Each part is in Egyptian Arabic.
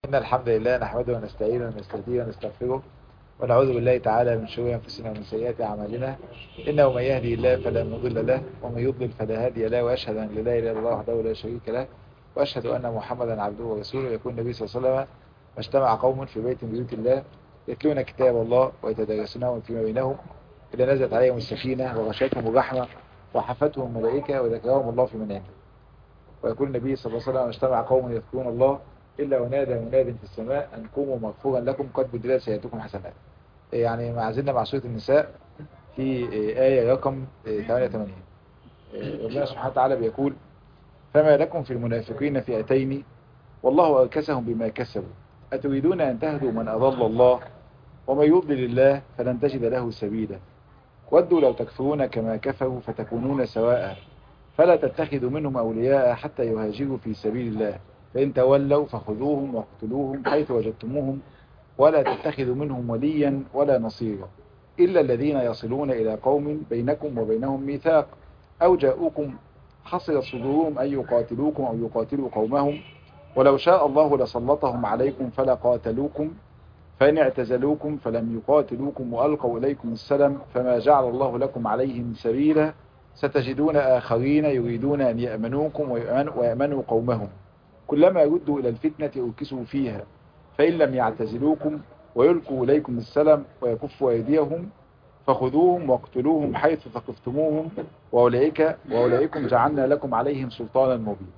إن الحمد لله نحمده ونستعينه ونستهديه ونستغفره ونعوذ بالله تعالى من شرور أنفسنا ومن سيئات أعمالنا إنه من يهدي الله فلا مضل له ومن يضلل فلا هادي له وأشهد أن لا إله إلا الله وحده لا شريك له وأشهد أن محمدا عبده ورسوله يكون النبي صلى الله عليه وسلم واجتمع قوم في بيت من بيوت الله يتلون كتاب الله ويتدارسونه فيما بينهم إذا نزلت عليهم السكينة وغشيتهم الرحمة وحفتهم الملائكة وذكرهم الله في منامه ويقول النبي صلى الله عليه وسلم اجتمع قوم يذكرون الله إلا ونادى مناد في السماء أن قوموا مغفورا لكم قد بدلت سيئاتكم حسنات يعني مع زلنا مع سورة النساء في آية رقم 88 ربنا سبحانه وتعالى بيقول فما لكم في المنافقين فئتين والله أركسهم بما كسبوا أتريدون أن تهدوا من أضل الله ومن يضلل الله فلن تجد له سبيلا ودوا لو تكفرون كما كفروا فتكونون سواء فلا تتخذوا منهم أولياء حتى يهاجروا في سبيل الله فإن تولوا فخذوهم واقتلوهم حيث وجدتموهم ولا تتخذوا منهم وليا ولا نصيرا إلا الذين يصلون إلى قوم بينكم وبينهم ميثاق أو جاءوكم حصل صدورهم أن يقاتلوكم أو يقاتلوا قومهم ولو شاء الله لسلطهم عليكم فلا قاتلوكم فإن اعتزلوكم فلم يقاتلوكم وألقوا إليكم السلام فما جعل الله لكم عليهم سبيلا ستجدون آخرين يريدون أن يأمنوكم ويأمنوا قومهم كلما ردوا إلى الفتنة أركسوا فيها فإن لم يعتزلوكم ويلقوا إليكم السلام ويكفوا أيديهم فخذوهم واقتلوهم حيث ثقفتموهم وأولئك وأولئكم جعلنا لكم عليهم سلطانا مبين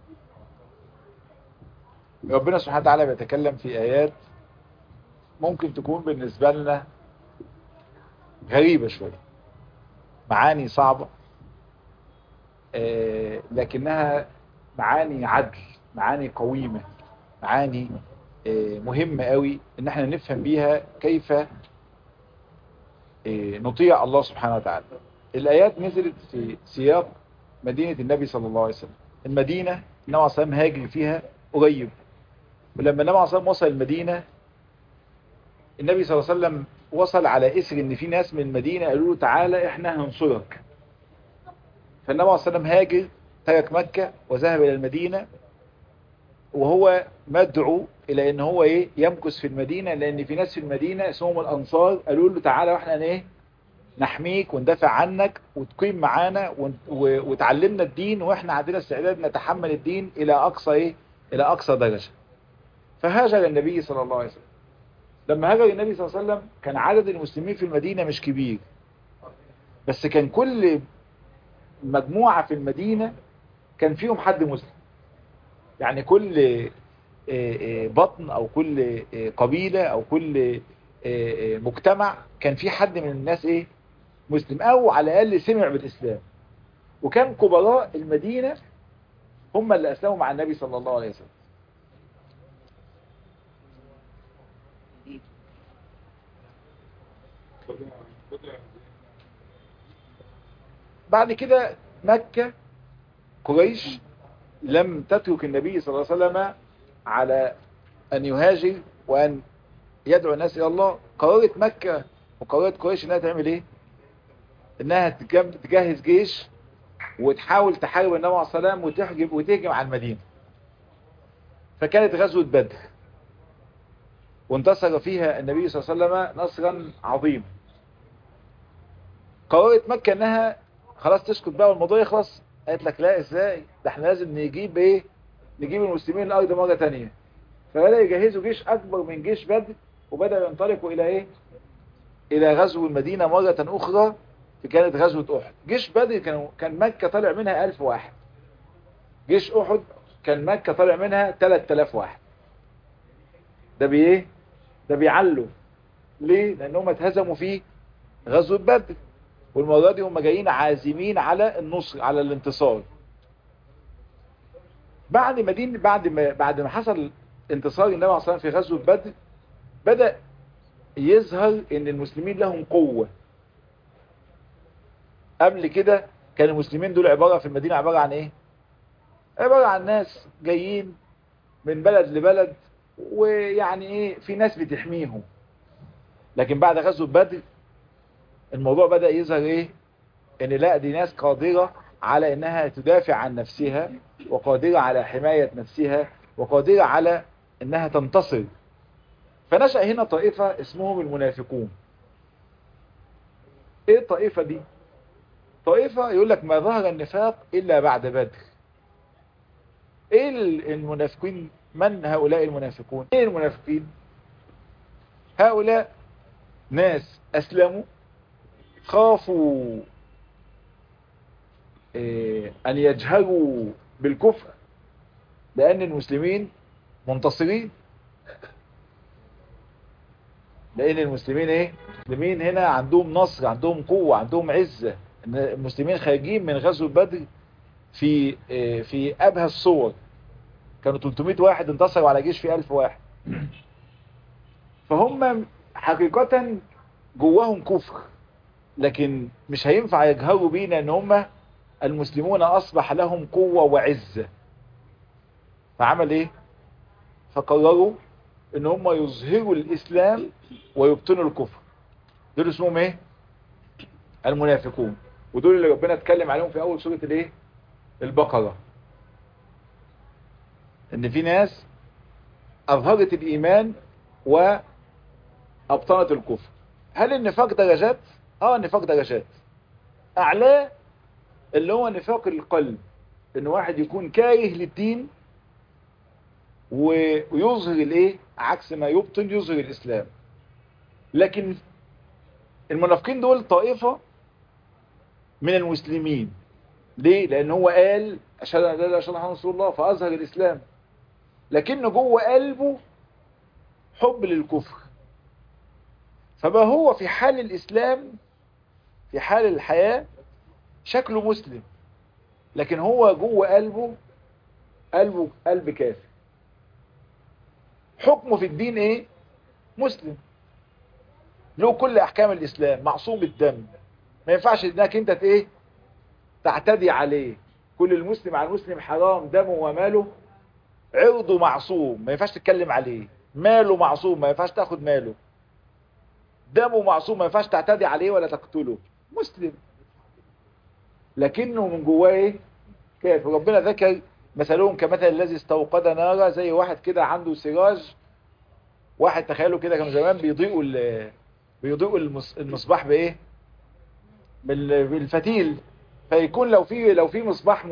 ربنا سبحانه وتعالى بيتكلم في آيات ممكن تكون بالنسبة لنا غريبة شوية معاني صعبة لكنها معاني عدل معاني قويمة معاني مهمة قوي ان احنا نفهم بيها كيف نطيع الله سبحانه وتعالى الآيات نزلت في سياق مدينة النبي صلى الله عليه وسلم المدينة النبي عليه وسلم هاجر فيها قريب ولما النبي عليه وسلم وصل المدينة النبي صلى الله عليه وسلم وصل على اسر ان في ناس من المدينة قالوا له تعالى احنا هننصرك فالنبي عليه وسلم هاجر ترك مكة وذهب الى المدينة وهو مدعو الى ان هو ايه يمكث في المدينة لان في ناس في المدينة اسمهم الانصار قالوا له تعالى واحنا ايه نحميك وندافع عنك وتقيم معانا وتعلمنا الدين واحنا عندنا استعداد نتحمل الدين الى اقصى ايه الى اقصى درجة فهاجر النبي صلى الله عليه وسلم لما هاجر النبي صلى الله عليه وسلم كان عدد المسلمين في المدينة مش كبير بس كان كل مجموعة في المدينة كان فيهم حد مسلم يعني كل بطن او كل قبيلة او كل مجتمع كان في حد من الناس ايه مسلم او على الاقل سمع بالاسلام وكان كبراء المدينة هم اللي اسلموا مع النبي صلى الله عليه وسلم بعد كده مكة قريش لم تترك النبي صلى الله عليه وسلم على أن يهاجر وأن يدعو الناس إلى الله قررت مكة وقررت قريش أنها تعمل إيه أنها تجهز جيش وتحاول تحارب النبي عليه الصلاة والسلام وتهجم وتهجم على المدينة فكانت غزوة بدر وانتصر فيها النبي صلى الله عليه وسلم نصرا عظيما قررت مكة أنها خلاص تسكت بقى والموضوع يخلص قالت لك لا ازاي ده احنا لازم نجيب ايه نجيب المسلمين الارض مرة تانية فبدأ يجهزوا جيش اكبر من جيش بدر وبدأ ينطلقوا الى ايه الى غزو المدينة مرة اخرى كانت غزوة احد جيش بدر كان كان مكة طالع منها الف واحد جيش احد كان مكة طالع منها 3000 واحد ده بايه ده بيعلوا ليه لانهم اتهزموا في غزوة بدر والمرة دي هم جايين عازمين على النصر على الانتصار بعد ما دين بعد ما بعد ما حصل انتصار النبي عليه الصلاه في غزوه بدر بدا يظهر ان المسلمين لهم قوه قبل كده كان المسلمين دول عباره في المدينه عباره عن ايه عباره عن ناس جايين من بلد لبلد ويعني ايه في ناس بتحميهم لكن بعد غزوه بدر الموضوع بدأ يظهر ايه ان لا دي ناس قادرة على انها تدافع عن نفسها وقادرة على حماية نفسها وقادرة على انها تنتصر فنشأ هنا طائفة اسمهم المنافقون ايه الطائفة دي طائفة يقول لك ما ظهر النفاق إلا بعد بدر ايه المنافقين من هؤلاء المنافقون ايه المنافقين هؤلاء ناس أسلموا خافوا إيه أن يجهروا بالكفر لأن المسلمين منتصرين لأن المسلمين إيه؟ المسلمين هنا عندهم نصر عندهم قوة عندهم عزة المسلمين خارجين من غزو بدر في إيه في أبهى الصور كانوا 300 واحد انتصروا على جيش في 1000 واحد فهم حقيقة جواهم كفر لكن مش هينفع يجهروا بينا ان هم المسلمون اصبح لهم قوة وعزة فعمل ايه فقرروا ان هم يظهروا الاسلام ويبطنوا الكفر دول اسمهم ايه المنافقون ودول اللي ربنا اتكلم عليهم في اول سورة الايه البقرة ان في ناس اظهرت الايمان وابطنت الكفر هل النفاق درجات اه النفاق درجات اعلاه اللي هو نفاق القلب ان واحد يكون كاره للدين ويظهر الايه عكس ما يبطن يظهر الاسلام لكن المنافقين دول طائفة من المسلمين ليه لان هو قال اشهد ان لا اله الا الله رسول الله فاظهر الاسلام لكنه جوه قلبه حب للكفر فما هو في حال الاسلام في حال الحياة شكله مسلم لكن هو جوه قلبه قلبه قلب كافر حكمه في الدين ايه مسلم له كل احكام الاسلام معصوم الدم ما ينفعش انك انت ايه تعتدي عليه كل المسلم على المسلم حرام دمه وماله عرضه معصوم ما ينفعش تتكلم عليه ماله معصوم ما ينفعش تاخد ماله دمه معصوم ما ينفعش تعتدي عليه ولا تقتله مسلم لكنه من جواه ايه كافر ربنا ذكر مثلهم كمثل الذي استوقد نارا زي واحد كده عنده سراج واحد تخيلوا كده كانوا زمان بيضيئوا بيضيئوا المصباح بايه بالفتيل فيكون لو في لو في مصباح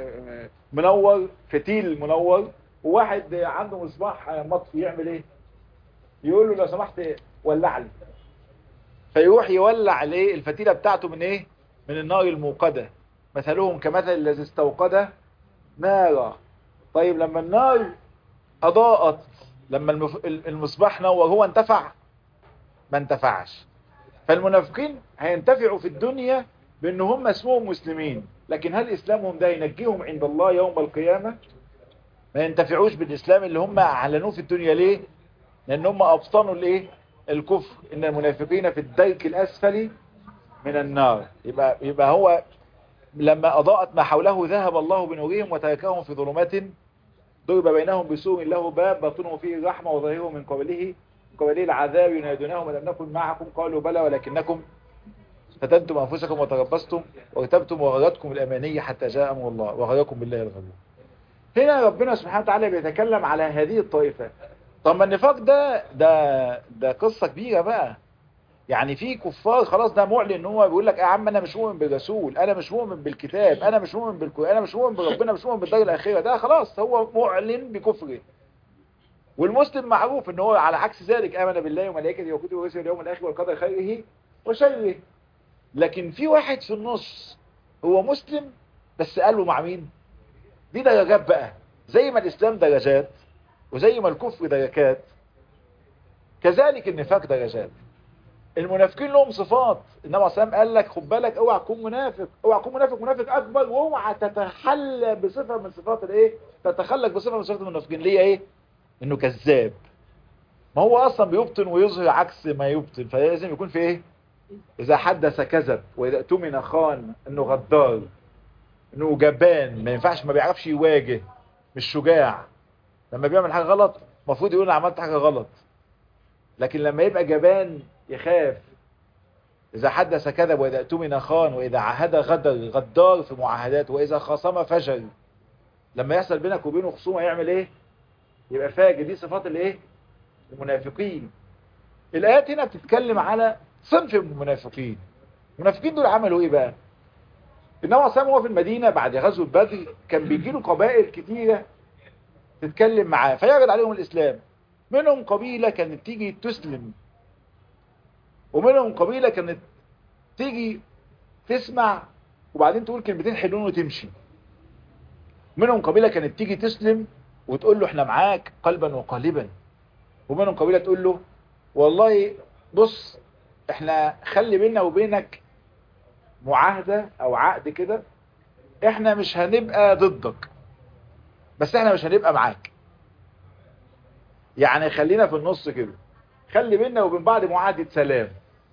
منور فتيل منور وواحد عنده مصباح مطفي يعمل ايه يقول له لو سمحت ولع لي فيروح يولع عليه الفتيلة بتاعته من ايه من النار الموقدة مثلهم كمثل الذي استوقد نارا طيب لما النار اضاءت لما المصباح نور هو انتفع ما انتفعش فالمنافقين هينتفعوا في الدنيا بان هم اسمهم مسلمين لكن هل اسلامهم ده ينجيهم عند الله يوم القيامة ما ينتفعوش بالاسلام اللي هم اعلنوه في الدنيا ليه لان هم ابطنوا الايه الكفر ان المنافقين في الدرك الاسفل من النار يبقى يبقى هو لما اضاءت ما حوله ذهب الله بنورهم وتركهم في ظلمات ضرب بينهم بسور له باب باطنه فيه الرحمه وظاهره من قبله من قبله العذاب ينادونهم لم نكن معكم قالوا بلى ولكنكم فتنتم انفسكم وتربصتم وارتبتم وغرتكم الامانيه حتى جاء امر الله وغركم بالله الغرور هنا ربنا سبحانه وتعالى بيتكلم على هذه الطائفه طب ما النفاق ده ده ده قصة كبيرة بقى يعني في كفار خلاص ده معلن ان هو بيقول لك يا عم انا مش مؤمن بالرسول انا مش مؤمن بالكتاب انا مش مؤمن بالقران انا مش مؤمن بربنا مش مؤمن بالدار الاخره ده خلاص هو معلن بكفره والمسلم معروف ان هو على عكس ذلك امن بالله وملائكته وكتبه ورسله واليوم الاخر والقدر خيره وشره لكن في واحد في النص هو مسلم بس قلبه مع مين دي درجات بقى زي ما الاسلام درجات وزي ما الكفر درجات كذلك النفاق درجات المنافقين لهم صفات النبي عليه قال لك خد بالك اوعى تكون منافق اوعى تكون منافق منافق اكبر واوعى تتحلى بصفه من صفات الايه تتخلق بصفه من صفات المنافقين ليه ايه انه كذاب ما هو اصلا بيبطن ويظهر عكس ما يبطن فلازم يكون في ايه اذا حدث كذب واذا اؤتمن خان انه غدار انه جبان ما ينفعش ما بيعرفش يواجه مش شجاع لما بيعمل حاجة غلط المفروض يقول انا عملت حاجة غلط لكن لما يبقى جبان يخاف إذا حدث كذب وإذا اؤتمن خان وإذا عهد غدر غدار في معاهداته وإذا خاصم فجر لما يحصل بينك وبينه خصومة يعمل إيه يبقى فاجر دي صفات الإيه ومنافقين الآيات هنا بتتكلم على صنف من المنافقين المنافقين دول عملوا ايه بقى النبي عليه الصلاه هو في المدينه بعد غزوه بدر كان بيجي له قبائل كتيره تتكلم معاه فيعرض عليهم الاسلام منهم قبيله كانت تيجي تسلم ومنهم قبيله كانت تيجي تسمع وبعدين تقول كلمتين حلوين وتمشي منهم قبيله كانت تيجي تسلم وتقول له احنا معاك قلبا وقالبا ومنهم قبيله تقول له والله بص احنا خلي بيننا وبينك معاهدة او عقد كده احنا مش هنبقى ضدك بس احنا مش هنبقى معاك يعني خلينا في النص كده خلي بيننا وبين بعض معاهدة سلام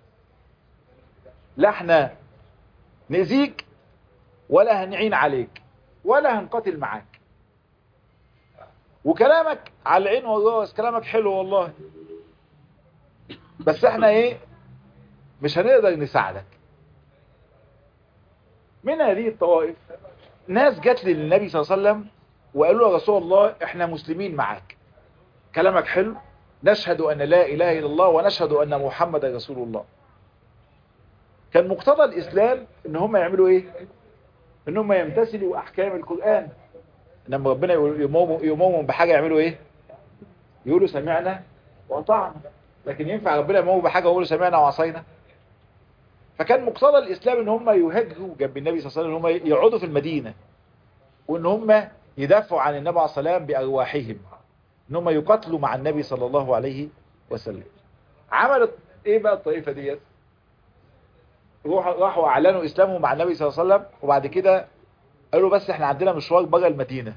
لا احنا نأذيك ولا هنعين عليك ولا هنقاتل معاك وكلامك على العين والراس كلامك حلو والله بس احنا ايه مش هنقدر نساعدك من هذه الطوائف ناس جت للنبي صلى الله عليه وسلم وقالوا له يا رسول الله احنا مسلمين معاك كلامك حلو نشهد ان لا اله الا الله ونشهد ان محمد رسول الله كان مقتضى الاسلام ان هم يعملوا ايه ان هم يمتثلوا احكام القرآن لما ربنا يمومهم بحاجة يعملوا ايه يقولوا سمعنا واطعنا لكن ينفع ربنا يمومهم بحاجة ويقولوا سمعنا وعصينا فكان مقتضى الاسلام ان هم يهاجروا جنب النبي صلى الله عليه وسلم ان هم يقعدوا في المدينة وان هم يدافعوا عن النبي عليه الصلاة والسلام بارواحهم ان هم يقاتلوا مع النبي صلى الله عليه وسلم عملت ايه بقى الطائفة ديت راحوا اعلنوا اسلامهم مع النبي صلى الله عليه وسلم وبعد كده قالوا بس احنا عندنا مشوار بره المدينة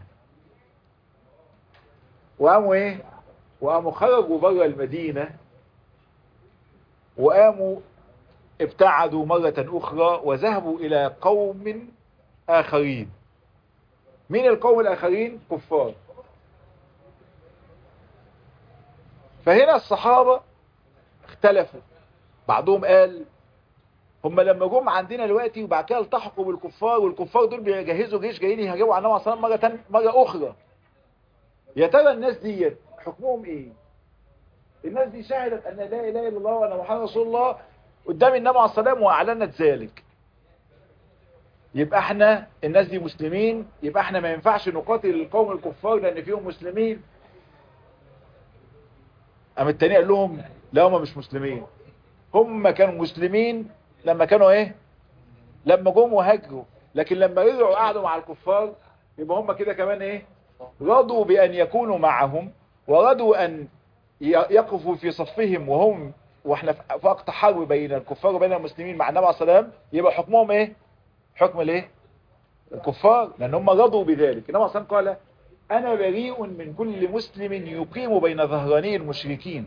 وقاموا ايه وقاموا خرجوا بره المدينة وقاموا ابتعدوا مرة اخرى وذهبوا الى قوم اخرين مين القوم الاخرين كفار فهنا الصحابة اختلفوا بعضهم قال هم لما جم عندنا دلوقتي وبعد كده التحقوا بالكفار والكفار دول بيجهزوا جيش جايين يهاجموا على النبي صلى الله عليه وسلم مره مره اخرى يا ترى الناس ديت حكمهم ايه الناس دي شهدت ان لا اله الا الله وان محمد رسول الله قدام النبي عليه الصلاه والسلام واعلنت ذلك يبقى احنا الناس دي مسلمين يبقى احنا ما ينفعش نقاتل القوم الكفار لان فيهم مسلمين قام التاني قال لهم لا هم مش مسلمين هم كانوا مسلمين لما كانوا ايه لما جم وهاجروا لكن لما رجعوا قعدوا مع الكفار يبقى هم كده كمان ايه رضوا بان يكونوا معهم ورضوا ان يقفوا في صفهم وهم واحنا في وقت حرب بين الكفار وبين المسلمين مع النبي عليه الصلاه والسلام يبقى حكمهم ايه حكم الايه الكفار لان هم رضوا بذلك النبي عليه الصلاه قال انا بريء من كل مسلم يقيم بين ظهراني المشركين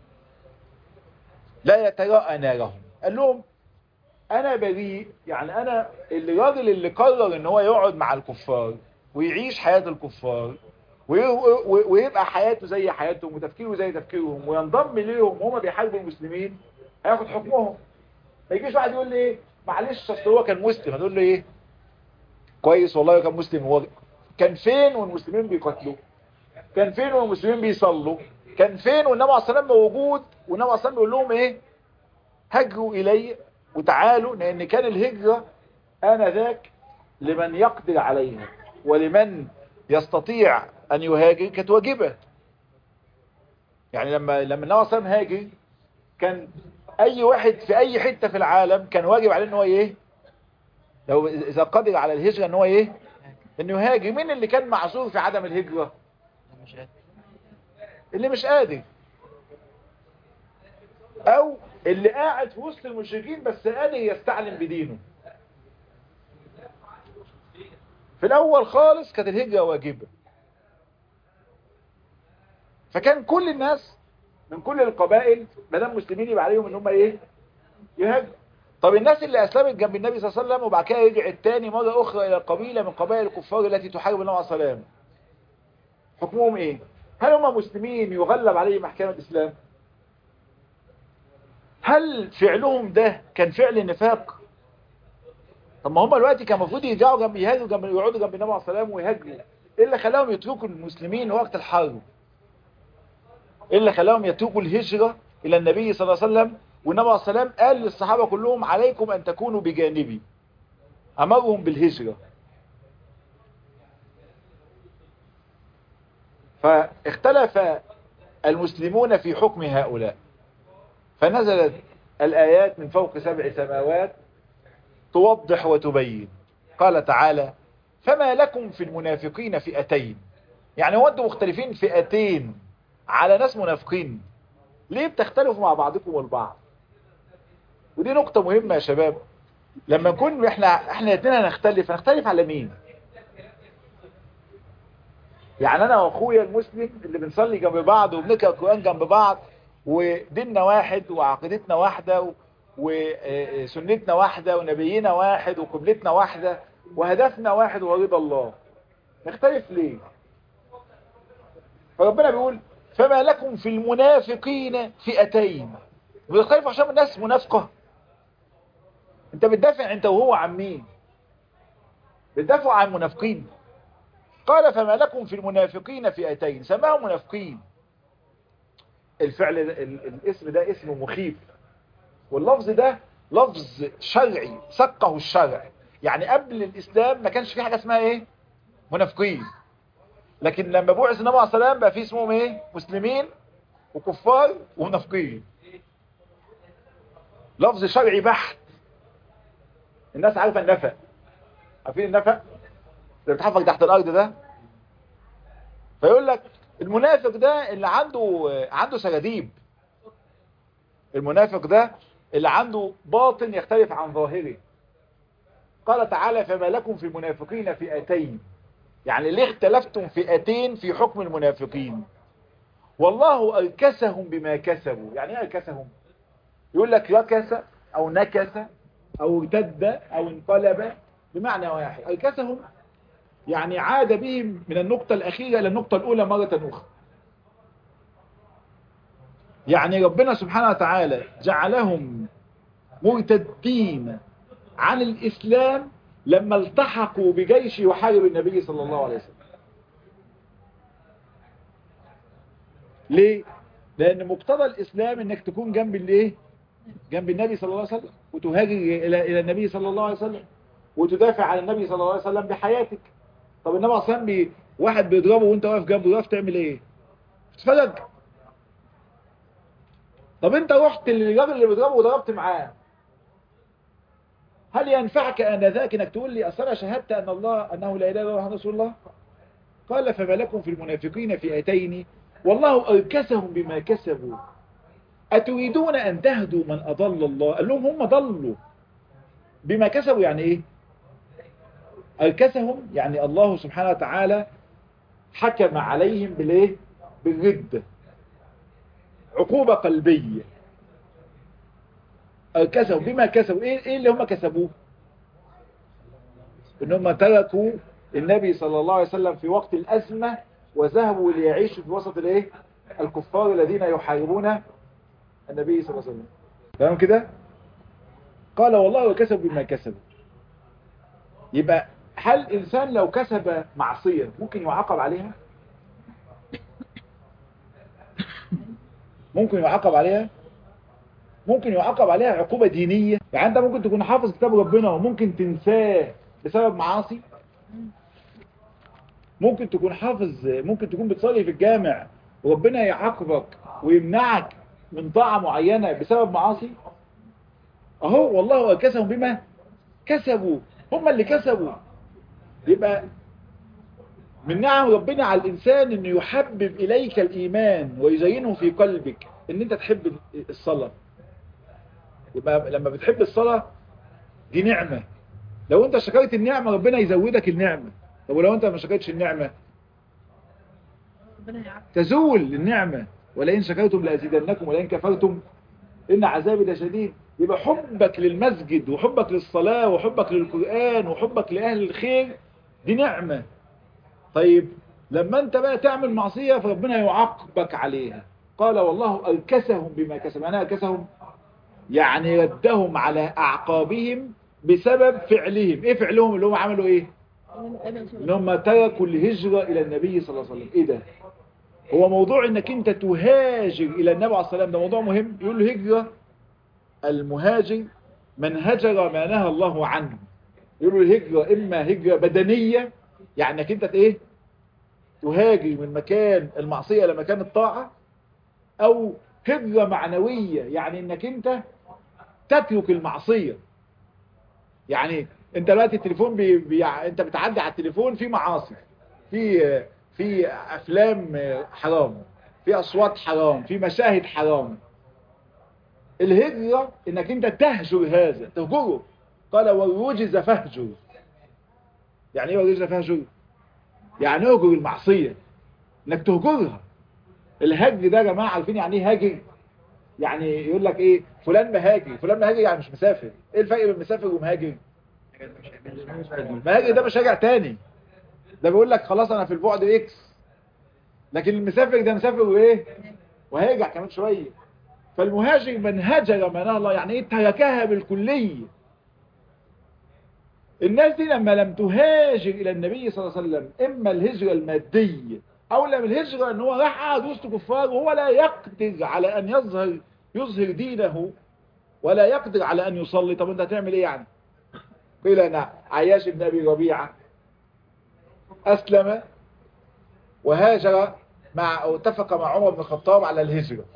لا يتراءى نارهم قال لهم انا بريء يعني انا الراجل اللي قرر ان هو يقعد مع الكفار ويعيش حياة الكفار ويبقى حياته زي حياتهم وتفكيره زي تفكيرهم وينضم ليهم وهم بيحاربوا المسلمين هياخد حكمهم ما يجيش واحد يقول لي ايه معلش اصل هو كان مسلم هتقول له ايه كويس والله كان مسلم هو كان فين والمسلمين بيقاتلوا كان فين والمسلمين بيصلوا كان فين والنبي عليه الصلاه والسلام موجود والنبي عليه الصلاه والسلام بيقول لهم ايه هجروا الي وتعالوا لان كان الهجرة آنذاك لمن يقدر عليها ولمن يستطيع ان يهاجر كانت واجبة يعني لما لما النبي صلى الله عليه وسلم هاجر كان اي واحد في اي حتة في العالم كان واجب عليه ان هو ايه لو اذا قدر على الهجرة ان هو ايه انه يهاجر مين اللي كان معذور في عدم الهجرة اللي مش قادر او اللي قاعد في وسط المشركين بس قادر يستعلم بدينه في الاول خالص كانت الهجرة واجبة فكان كل الناس من كل القبائل مدام مسلمين يبقى عليهم ان هم ايه يهاجروا طب الناس اللي اسلمت جنب النبي صلى الله عليه وسلم وبعد كده رجعت تاني مرة اخرى الى قبيلة من قبائل الكفار التي تحارب النبي عليه الصلاه والسلام حكمهم ايه هل هم مسلمين يغلب عليهم احكام الاسلام هل فعلهم ده كان فعل نفاق طب ما هم دلوقتي كان المفروض يرجعوا جنب يهاجروا جنب يقعدوا جنب النبي عليه الصلاه والسلام ويهاجروا ايه اللي خلاهم يتركوا المسلمين وقت الحرب ايه اللي خلاهم يتوبوا الهجرة الى النبي صلى الله عليه وسلم والنبي عليه السلام قال للصحابة كلهم عليكم ان تكونوا بجانبي امرهم بالهجرة فاختلف المسلمون في حكم هؤلاء فنزلت الآيات من فوق سبع سماوات توضح وتبين قال تعالى فما لكم في المنافقين فئتين يعني هو انتم مختلفين فئتين على ناس منافقين ليه بتختلفوا مع بعضكم البعض ودي نقطة مهمة يا شباب لما نكون احنا احنا الاثنين هنختلف هنختلف على مين يعني انا واخويا المسلم اللي بنصلي جنب بعض وبنقرا القران جنب بعض وديننا واحد وعقيدتنا واحده وسنتنا واحده ونبينا واحد وقبلتنا واحده وهدفنا واحد هو رضا الله نختلف ليه فربنا بيقول فما لكم في المنافقين فئتين بتختلفوا عشان الناس منافقه انت بتدافع انت وهو عن مين بتدافعوا عن منافقين قال فما لكم في المنافقين فئتين سماهم منافقين الفعل ال الاسم ده اسم مخيف واللفظ ده لفظ شرعي سقه الشرع يعني قبل الاسلام ما كانش في حاجه اسمها ايه منافقين لكن لما بعث النبي عليه السلام بقى في اسمهم ايه مسلمين وكفار ومنافقين لفظ شرعي بحت الناس عارفه النفق عارفين النفق اللي بتحفظ تحت الارض ده فيقول لك المنافق ده اللي عنده عنده سجاديب المنافق ده اللي عنده باطن يختلف عن ظاهره قال تعالى فما لكم في المنافقين فئتين يعني ليه اختلفتم فئتين في حكم المنافقين والله أركسهم بما كسبوا يعني ايه أركسهم يقول لك ركس أو نكس أو ارتد أو انقلب بمعنى واحد أركسهم يعني عاد بهم من النقطة الأخيرة إلى النقطة الأولى مرة أخرى يعني ربنا سبحانه وتعالى جعلهم مرتدين عن الإسلام لما التحقوا بجيش يحارب النبي صلى الله عليه وسلم ليه؟ لأن مقتضى الإسلام إنك تكون جنب الإيه؟ جنب النبي صلى الله عليه وسلم وتهاجر إلى إلى النبي صلى الله عليه وسلم وتدافع عن النبي صلى الله عليه وسلم بحياتك طب النبي صلى الله عليه وسلم واحد بيضربه وانت واقف جنبه واقف تعمل ايه تتفرج طب انت رحت للراجل اللي بيضربه وضربت معاه هل ينفعك انذاك انك تقول لي اصل انا شهدت ان الله انه لا اله الا الله رسول الله قال فما لكم في المنافقين فئتين والله اركسهم بما كسبوا اتريدون ان تهدوا من اضل الله قال لهم هم ضلوا بما كسبوا يعني ايه أركسهم يعني الله سبحانه وتعالى حكم عليهم بالايه بالردة عقوبة قلبية أركسهم بما كسبوا إيه, إيه اللي هم كسبوه إنهم تركوا النبي صلى الله عليه وسلم في وقت الأزمة وذهبوا ليعيشوا في وسط الايه الكفار الذين يحاربون النبي صلى الله عليه وسلم تمام كده قال والله وكسبوا بما كسبوا يبقى هل إنسان لو كسب معصية ممكن يعاقب عليها ممكن يعاقب عليها ممكن يعاقب عليها عقوبة دينية يعني انت ممكن تكون حافظ كتاب ربنا وممكن تنساه بسبب معاصي ممكن تكون حافظ ممكن تكون بتصلي في الجامع وربنا يعاقبك ويمنعك من طاعة معينة بسبب معاصي اهو والله أكسهم بما كسبوا هم اللي كسبوا يبقى من نعم ربنا على الإنسان أنه يحبب إليك الإيمان ويزينه في قلبك أن أنت تحب الصلاة يبقى لما بتحب الصلاة دي نعمة لو أنت شكرت النعمة ربنا يزودك النعمة طب ولو أنت ما شكرتش النعمة تزول النعمة ولئن شكرتم لأزيدنكم ولئن كفرتم إن عذابي لشديد يبقى حبك للمسجد وحبك للصلاة وحبك للقرآن وحبك لأهل الخير دي نعمة طيب لما انت بقى تعمل معصية فربنا يعاقبك عليها قال والله أركسهم بما كسب أنا أركسهم يعني ردهم على أعقابهم بسبب فعلهم إيه فعلهم اللي هم عملوا إيه إن هم تركوا الهجرة إلى النبي صلى الله عليه وسلم إيه ده هو موضوع انك انت تهاجر الى النبي عليه الصلاة والسلام ده موضوع مهم يقول له هجرة المهاجر من هجر ما نهى الله عنه يقول له الهجرة اما هجرة بدنية يعني انك انت ايه تهاجر من مكان المعصية لمكان الطاعة او هجرة معنوية يعني انك انت تترك المعصية يعني انت دلوقتي التليفون بي... بي... انت بتعدي على التليفون في معاصي في في افلام حرام في اصوات حرام في مشاهد حرام الهجرة انك انت تهجر هذا تهجره قال والرجز فهجر يعني ايه والرجز فهجر يعني اهجر المعصية انك تهجرها الهجر ده يا جماعة عارفين يعني ايه هاجر يعني يقول لك ايه فلان مهاجر فلان مهاجر يعني مش مسافر ايه الفرق بين مسافر ومهاجر مهاجر ده مش راجع تاني ده بيقول لك خلاص انا في البعد اكس لكن المسافر ده مسافر وايه وهيرجع كمان شويه فالمهاجر من هجر ما نهى الله يعني ايه تركها بالكليه الناس دي لما لم تهاجر الى النبي صلى الله عليه وسلم اما الهجره الماديه او لم الهجره ان هو راح قعد وسط كفار وهو لا يقدر على ان يظهر يظهر دينه ولا يقدر على ان يصلي طب انت هتعمل ايه يعني قيل انا عياش بن ابي ربيعه اسلم وهاجر مع او اتفق مع عمر بن الخطاب على الهجره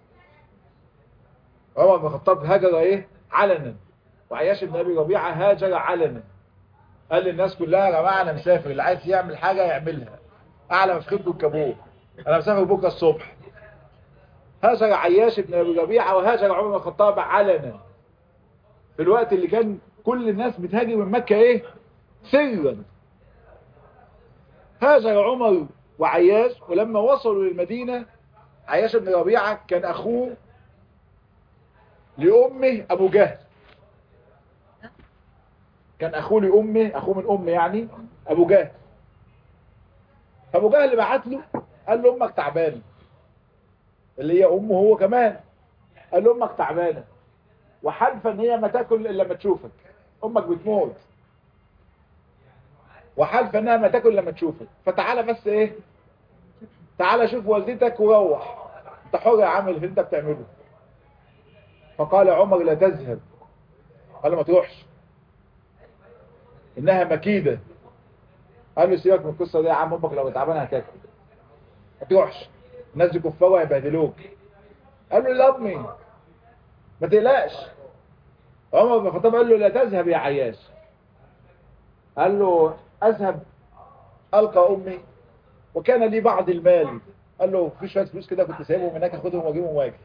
عمر بن الخطاب هاجر ايه علنا وعياش بن ابي ربيعه هاجر علنا قال للناس كلها يا جماعه انا مسافر اللي عايز يعمل حاجه يعملها اعلى مفخدكم الكابوه انا مسافر بكره الصبح هاجر عياش بن ابي ربيعه وهاجر عمر بن الخطاب علنا في الوقت اللي كان كل الناس بتهاجر من مكه ايه سرا هاجر عمر وعياش ولما وصلوا للمدينه عياش بن ربيعه كان اخوه لامه ابو جهل كان اخوه لامه اخوه من امه يعني ابو جهل فابو جهل بعت له قال له امك تعبانه اللي هي امه هو كمان قال له امك تعبانه وحالفه ان هي ما تاكل الا لما تشوفك امك بتموت وحالفه انها ما تاكل لما تشوفك فتعالى بس ايه تعالى شوف والدتك وروح انت حر يا عم اللي انت بتعمله فقال عمر لا تذهب قال له ما تروحش انها مكيده قال له سيبك من القصه دي يا عم امك لو تعبانه هتاكل ما تروحش الناس دي كفار وهيبهدلوك قال له لا امي ما تقلقش عمر بن الخطاب قال له لا تذهب يا عياش قال له اذهب القى امي وكان لي بعض المال قال له في شويه فلوس كده كنت سايبهم هناك اخدهم واجيبهم واجي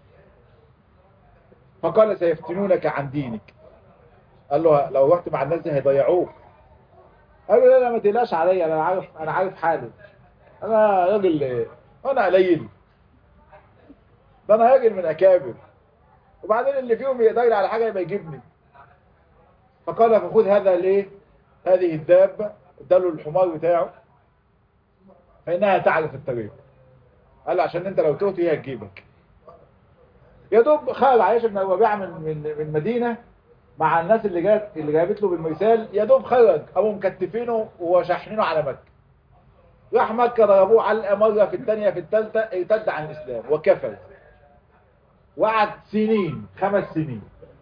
فقال سيفتنونك عن دينك قال له لو رحت مع الناس دي هيضيعوك قال له لا لا ما تقلقش عليا انا عارف انا عارف حالي انا راجل انا قليل ده انا راجل من اكابر وبعدين اللي فيهم يقدر على حاجه يبقى يجيبني فقال فخذ هذا ليه هذه الدابه اداله الحمار بتاعه فانها تعرف الطريق قال له عشان انت لو تهت هي هتجيبك يا دوب خرج عائشه بن ربيعه من من من مدينه مع الناس اللي جات اللي جابت له بالمثال يا دوب خرج ابو مكتفينه وشاحنينه على مكه راح مكه ضربوه علقه مره في الثانيه في الثالثه ارتد عن الاسلام وكفر وقعد سنين خمس سنين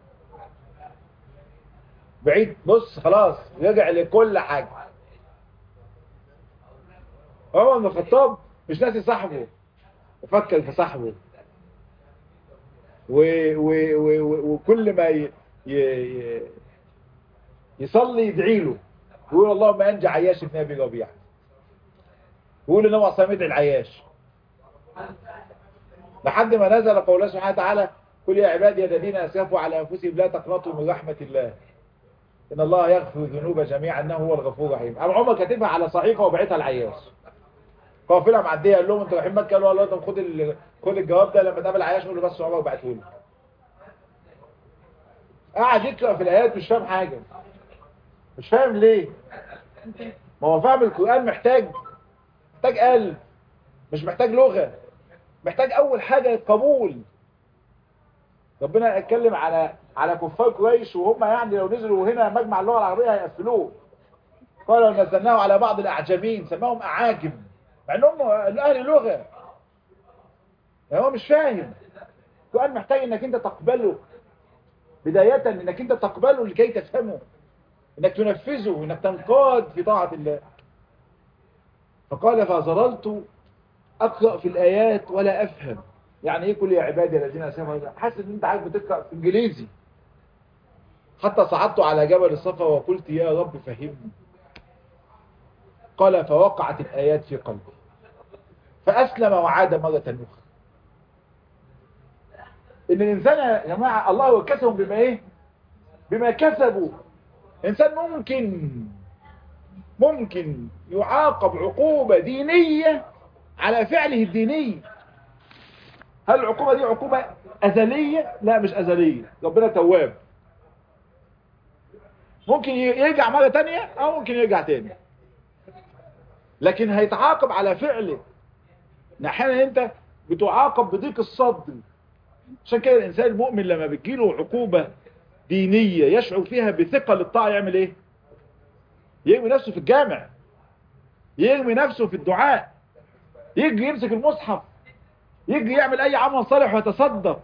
بعيد بص خلاص رجع لكل حاجه عمر بن الخطاب مش ناسي صاحبه فكر في صاحبه و و و وكل ما ي... ي... يصلي يدعي له يقول اللهم انجى عياش بن ابي ربيعه يقول ان هو اصلا يدعي العياش لحد ما نزل قول الله سبحانه وتعالى قل يا عبادي الذين اسرفوا على انفسهم لا تقنطوا من رحمه الله ان الله يغفر الذنوب جميعا انه هو الغفور الرحيم ابو عمر كاتبها على صحيفه وبعتها العياش قافله معديه قال لهم انتوا رايحين مكه قالوا الله طب خد ال... خد الجواب ده لما تقابل عياش قول له بس عمر بعته لي قاعد يقرا في الايات مش فاهم حاجه مش فاهم ليه ما هو فاهم القران محتاج محتاج قلب مش محتاج لغه محتاج اول حاجه القبول ربنا اتكلم على على كفار قريش وهم يعني لو نزلوا هنا مجمع اللغه العربيه هيقفلوه قالوا نزلناه على بعض الاعجمين سماهم اعاجم مع انهم اهل لغه يعني هو مش فاهم القرآن محتاج انك انت تقبله بداية انك انت تقبله لكي تفهمه انك تنفذه انك تنقاد في طاعة الله فقال فظللت اقرأ في الايات ولا افهم يعني ايه كل يا عبادي الذين اسلموا حاسس ان انت عارف بتقرأ في انجليزي حتى صعدت على جبل الصفا وقلت يا رب فهمني قال فوقعت الآيات في قلبي فأسلم وعاد مرة أخرى إن الإنسان يا جماعة الله وكسهم بما إيه بما كسبوا إنسان ممكن ممكن يعاقب عقوبة دينية على فعله الديني هل العقوبة دي عقوبة أزلية؟ لا مش أزلية ربنا تواب ممكن يرجع مرة تانية أو ممكن يرجع تاني لكن هيتعاقب على فعله احيانا انت بتعاقب بضيق الصدر عشان كده الانسان المؤمن لما بتجيله عقوبة دينية يشعر فيها بثقة للطاعة يعمل ايه يرمي نفسه في الجامع يرمي نفسه في الدعاء يجي يمسك المصحف يجي يعمل اي عمل صالح ويتصدق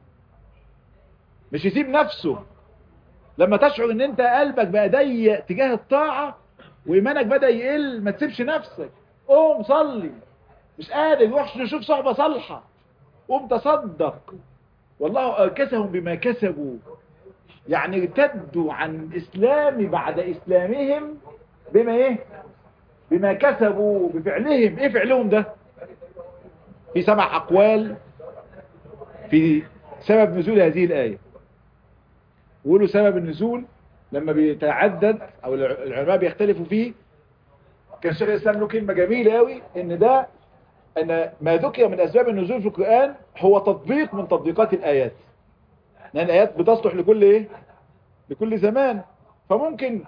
مش يسيب نفسه لما تشعر ان انت قلبك بقى ضيق تجاه الطاعة وايمانك بدأ يقل ما تسيبش نفسك قوم صلي مش قادر روح شوف صحبة صالحة قوم تصدق والله أركسهم بما كسبوا يعني ارتدوا عن الإسلام بعد إسلامهم بما إيه بما كسبوا بفعلهم إيه فعلهم ده في سبع أقوال في سبب نزول هذه الآية وقولوا سبب النزول لما بيتعدد او العلماء بيختلفوا فيه كان شيخ الاسلام له كلمه جميله قوي ان ده ان ما ذكر من اسباب النزول في القران هو تطبيق من تطبيقات الايات لان الايات بتصلح لكل ايه لكل زمان فممكن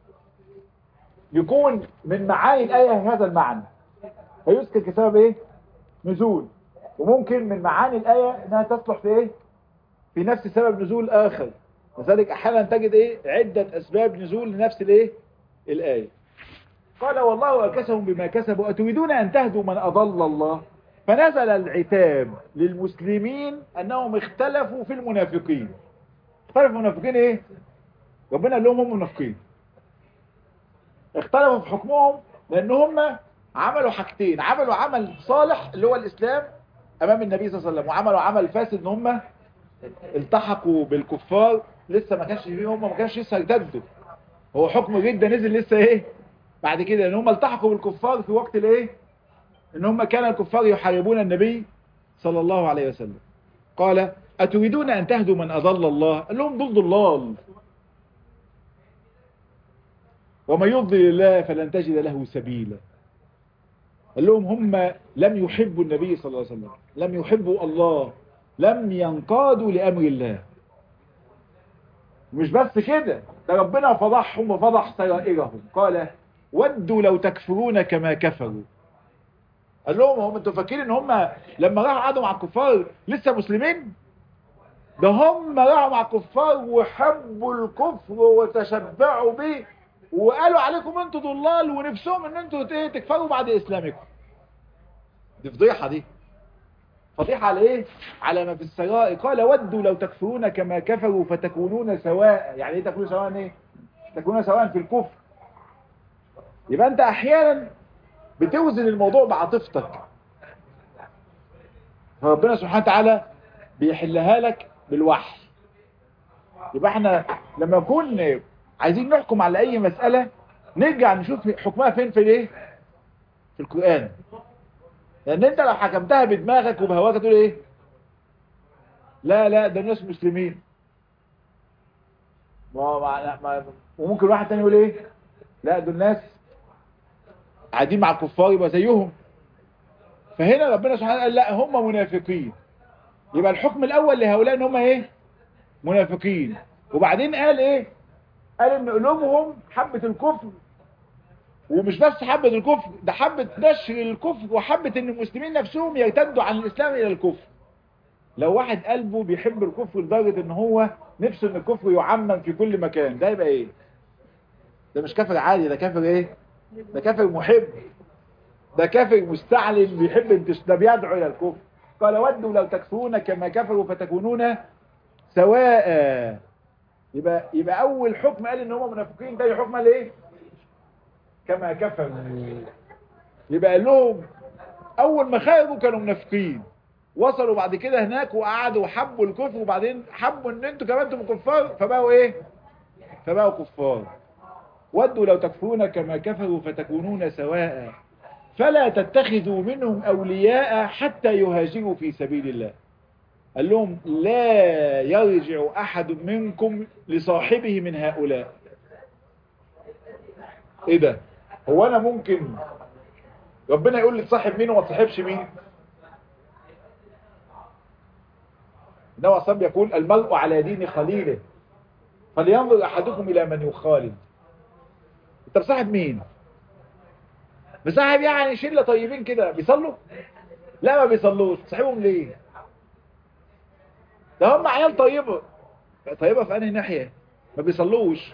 يكون من معاني الايه هذا المعنى فيذكر كسبب ايه نزول وممكن من معاني الايه انها تصلح في ايه في نفس سبب نزول اخر لذلك احيانا تجد ايه عدة اسباب نزول لنفس الايه الايه قال والله اكسهم بما كسبوا اتريدون ان تهدوا من اضل الله فنزل العتاب للمسلمين انهم اختلفوا في المنافقين اختلفوا في المنافقين ايه ربنا قال لهم هم منافقين اختلفوا في حكمهم لان هم عملوا حاجتين عملوا عمل صالح اللي هو الاسلام امام النبي صلى الله عليه وسلم وعملوا عمل فاسد ان هم التحقوا بالكفار لسه ما كانش فيه هم ما كانش لسه ارتدوا هو حكم جدا نزل لسه ايه بعد كده ان هم التحقوا بالكفار في وقت الايه ان هم كان الكفار يحاربون النبي صلى الله عليه وسلم قال اتريدون ان تهدوا من اضل الله قال لهم ضل ضلال وما يضلل الله فلن تجد له سبيلا قال لهم هم لم يحبوا النبي صلى الله عليه وسلم لم يحبوا الله لم ينقادوا لأمر الله مش بس كده ده ربنا فضحهم وفضح سرائرهم قال ودوا لو تكفرون كما كفروا قال لهم هم انتوا فاكرين ان هم لما راحوا قعدوا مع الكفار لسه مسلمين ده هم راحوا مع الكفار وحبوا الكفر وتشبعوا به وقالوا عليكم انتوا ضلال ونفسهم ان انتوا تكفروا بعد اسلامكم دي فضيحه دي فضيحة على ايه على ما في السرائر قال ودوا لو تكفرون كما كفروا فتكونون سواء يعني ايه تكونون سواء ايه تكونون سواء في الكفر يبقى انت احيانا بتوزن الموضوع بعاطفتك فربنا سبحانه وتعالى بيحلها لك بالوحي يبقى احنا لما نكون عايزين نحكم على اي مسألة نرجع نشوف حكمها فين في الايه في القرآن لان انت لو حكمتها بدماغك وبهواك تقول ايه لا لا ده الناس مسلمين ما ما ما وممكن واحد تاني يقول ايه لا دول ناس قاعدين مع الكفار يبقى زيهم فهنا ربنا سبحانه قال لا هم منافقين يبقى الحكم الاول لهؤلاء ان هم ايه منافقين وبعدين قال ايه قال ان قلوبهم حبة الكفر ومش بس حبة الكفر ده حبة نشر الكفر وحبة ان المسلمين نفسهم يرتدوا عن الاسلام الى الكفر لو واحد قلبه بيحب الكفر لدرجة ان هو نفسه ان الكفر يعمم في كل مكان ده يبقى ايه ده مش كافر عادي ده كافر ايه ده كافر محب ده كافر مستعلن بيحب انتش ده بيدعو الى الكفر قال ودوا لو تكفرون كما كفروا فتكونون سواء يبقى يبقى اول حكم قال ان هم منافقين تاني حكم قال ايه كما كفروا يبقى قال لهم اول ما خرجوا كانوا منافقين وصلوا بعد كده هناك وقعدوا وحبوا الكفر وبعدين حبوا ان انتوا كمان انتم كفار فبقوا ايه فبقوا كفار ودوا لو تكفرون كما كفروا فتكونون سواء فلا تتخذوا منهم اولياء حتى يهاجروا في سبيل الله قال لهم لا يرجع احد منكم لصاحبه من هؤلاء ايه ده هو انا ممكن ربنا يقول لي تصاحب مين وما تصاحبش مين النبي صلى يقول المرء على دين خليله فلينظر احدكم الى من يخالد انت بصاحب مين بصاحب يعني شله طيبين كده بيصلوا لا ما بيصلوش تصاحبهم ليه ده هم عيال طيبه طيبه في انهي ناحيه ما بيصلوش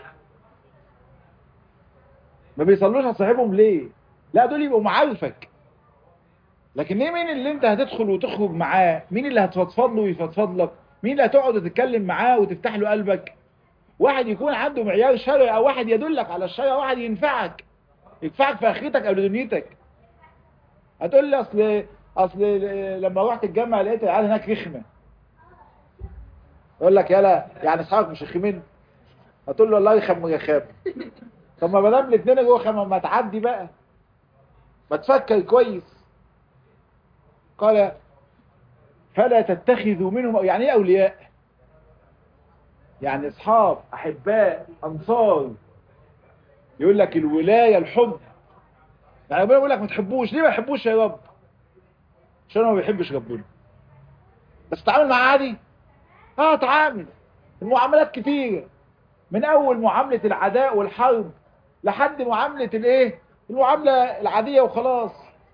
ما بيصلوش هتصاحبهم ليه لا دول يبقوا معارفك لكن ليه مين اللي انت هتدخل وتخرج معاه مين اللي هتفضفض له ويفضفض لك مين اللي هتقعد تتكلم معاه وتفتح له قلبك واحد يكون عنده معيار شرعي او واحد يدلك على الشرع واحد ينفعك ينفعك في اخرتك او دنيتك هتقول لي اصل اصل لما رحت الجامعه لقيت العيال هناك رخمه يقول لك يلا يعني اصحابك مش رخمين هتقول له والله رخم رخام طب ما دام الاثنين رخم ما تعدي بقى ما تفكر كويس قال فلا تتخذوا منهم يعني ايه اولياء يعني اصحاب احباء انصار يقول لك الولايه الحب يعني ربنا يقول لك ما تحبوش ليه ما تحبوش يا رب عشان هو ما بيحبش ربنا بس تعامل معاه عادي اه تعامل المعاملات كتيره من اول معامله العداء والحرب لحد معامله الايه المعامله العاديه وخلاص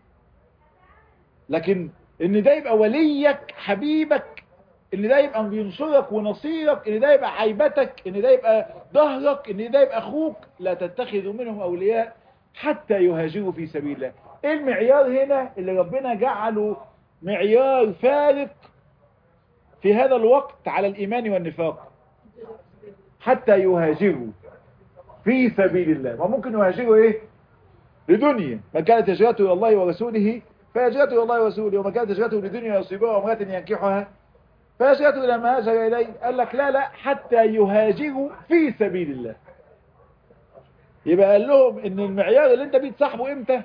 لكن ان ده يبقى وليك حبيبك ان ده يبقى بينصرك ونصيرك ان ده يبقى عيبتك ان ده يبقى ظهرك ان ده يبقى اخوك لا تتخذوا منهم اولياء حتى يهاجروا في سبيل الله ايه المعيار هنا اللي ربنا جعله معيار فارق في هذا الوقت على الايمان والنفاق حتى يهاجروا في سبيل الله وممكن يهاجروا ايه لدنيا من كانت هجرته الى الله ورسوله فهجرته الى الله ورسوله ومن كانت هجرته لدنيا يصيبها وامرأة ينكحها فهجرته الى ما هاجر اليه قال لك لا لا حتى يهاجروا في سبيل الله يبقى قال لهم ان المعيار اللي انت بتصاحبه امتى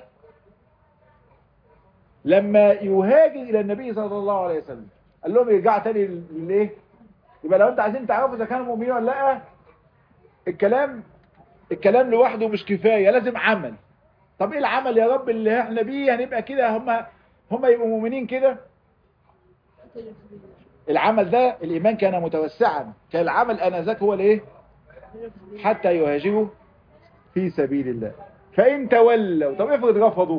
لما يهاجر الى النبي صلى الله عليه وسلم قال لهم يرجع تاني للايه يبقى لو انت عايزين تعرفوا اذا كانوا مؤمنين ولا لا الكلام الكلام لوحده مش كفايه لازم عمل طب ايه العمل يا رب اللي احنا بيه هنبقى كده هم هم يبقوا مؤمنين كده العمل ده الايمان كان متوسعا كان العمل انذاك هو الايه حتى يهاجروا في سبيل الله فان تولوا طب افرض رفضوا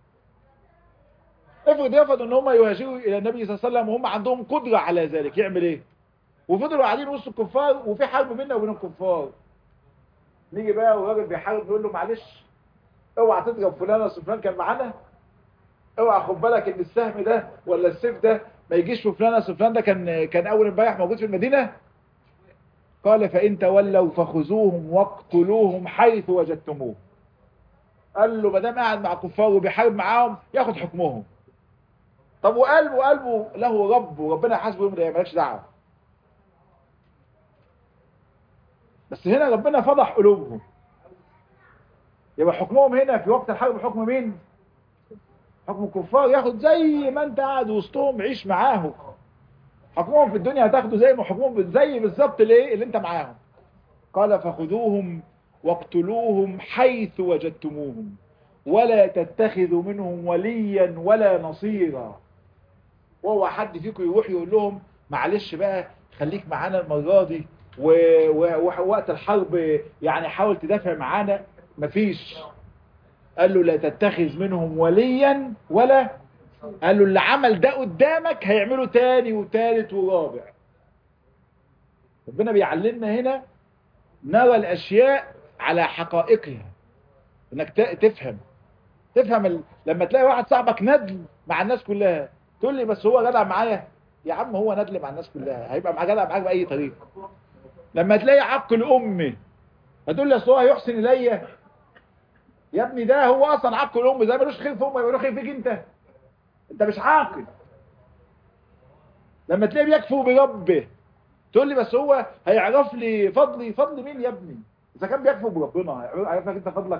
افرض رفضوا ان هم يهاجروا الى النبي صلى الله عليه وسلم وهم عندهم قدره على ذلك يعمل ايه وفضلوا قاعدين وسط الكفار وفي حرب بيننا وبين الكفار نيجي بقى والراجل بيحارب يقول له معلش اوعى تضرب فلان اصل فلان كان معانا اوعى خد بالك ان السهم ده ولا السيف ده ما يجيش في فلان اصل فلان ده كان كان اول امبارح موجود في المدينه قال فان تولوا فخذوهم واقتلوهم حيث وجدتموه قال له ما دام قاعد مع كفار وبيحارب معاهم ياخد حكمهم طب وقلبه قلبه له رب وربنا حاسبه يوم القيامه مالكش دعوه بس هنا ربنا فضح قلوبهم يبقى حكمهم هنا في وقت الحرب حكم مين حكم الكفار ياخد زي ما انت قاعد وسطهم عيش معاهم حكمهم في الدنيا هتاخده زي ما حكمهم زي بالظبط الايه اللي انت معاهم قال فخذوهم واقتلوهم حيث وجدتموهم ولا تتخذوا منهم وليا ولا نصيرا وهو حد فيكم يروح يقول لهم معلش بقى خليك معانا المره دي ووقت الحرب يعني حاول تدافع معانا مفيش قال له لا تتخذ منهم وليا ولا قال له اللي عمل ده قدامك هيعمله تاني وتالت ورابع ربنا بيعلمنا هنا نرى الاشياء على حقائقها انك تفهم تفهم ال... لما تلاقي واحد صاحبك ندل مع الناس كلها تقول لي بس هو جدع معايا يا عم هو ندل مع الناس كلها هيبقى مع جدع معاك باي طريقه لما تلاقي عق الام هتقول لي اصل هو هيحسن الي يا ابني ده هو اصلا عق الام ده ملوش خير في امه يبقى له خير فيك انت انت مش عاقل لما تلاقيه بيكفر بربه تقول لي بس هو هيعرف لي فضلي فضل مين يا ابني اذا كان بيكفر بربنا هيعرف لك انت فضلك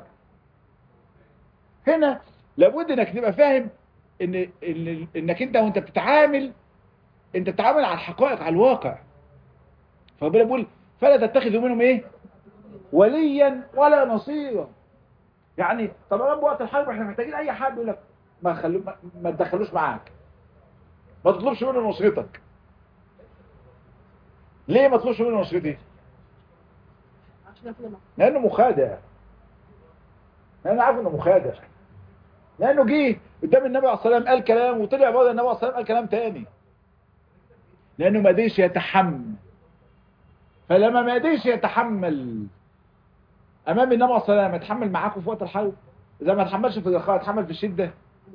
هنا لابد انك تبقى فاهم ان, إن انك انت وانت بتتعامل انت بتتعامل على الحقائق على الواقع فربنا بيقول فلا تتخذوا منهم ايه وليا ولا نصيرا يعني طب يا رب وقت الحرب احنا محتاجين اي حد يقول لك ما خلو ما, ما تدخلوش معاك ما تطلبش منه نصرتك ليه ما تطلبش منه نصرتي لانه مخادع لانه عارف انه مخادع لانه جه قدام النبي عليه الصلاه والسلام قال كلام وطلع بره النبي عليه الصلاه والسلام قال كلام تاني لانه ما قدرش يتحمل فلما ما قدرش يتحمل امام النبي عليه الصلاه والسلام يتحمل معاكم في وقت الحرب اذا ما تحملش في الرخاء يتحمل في الشده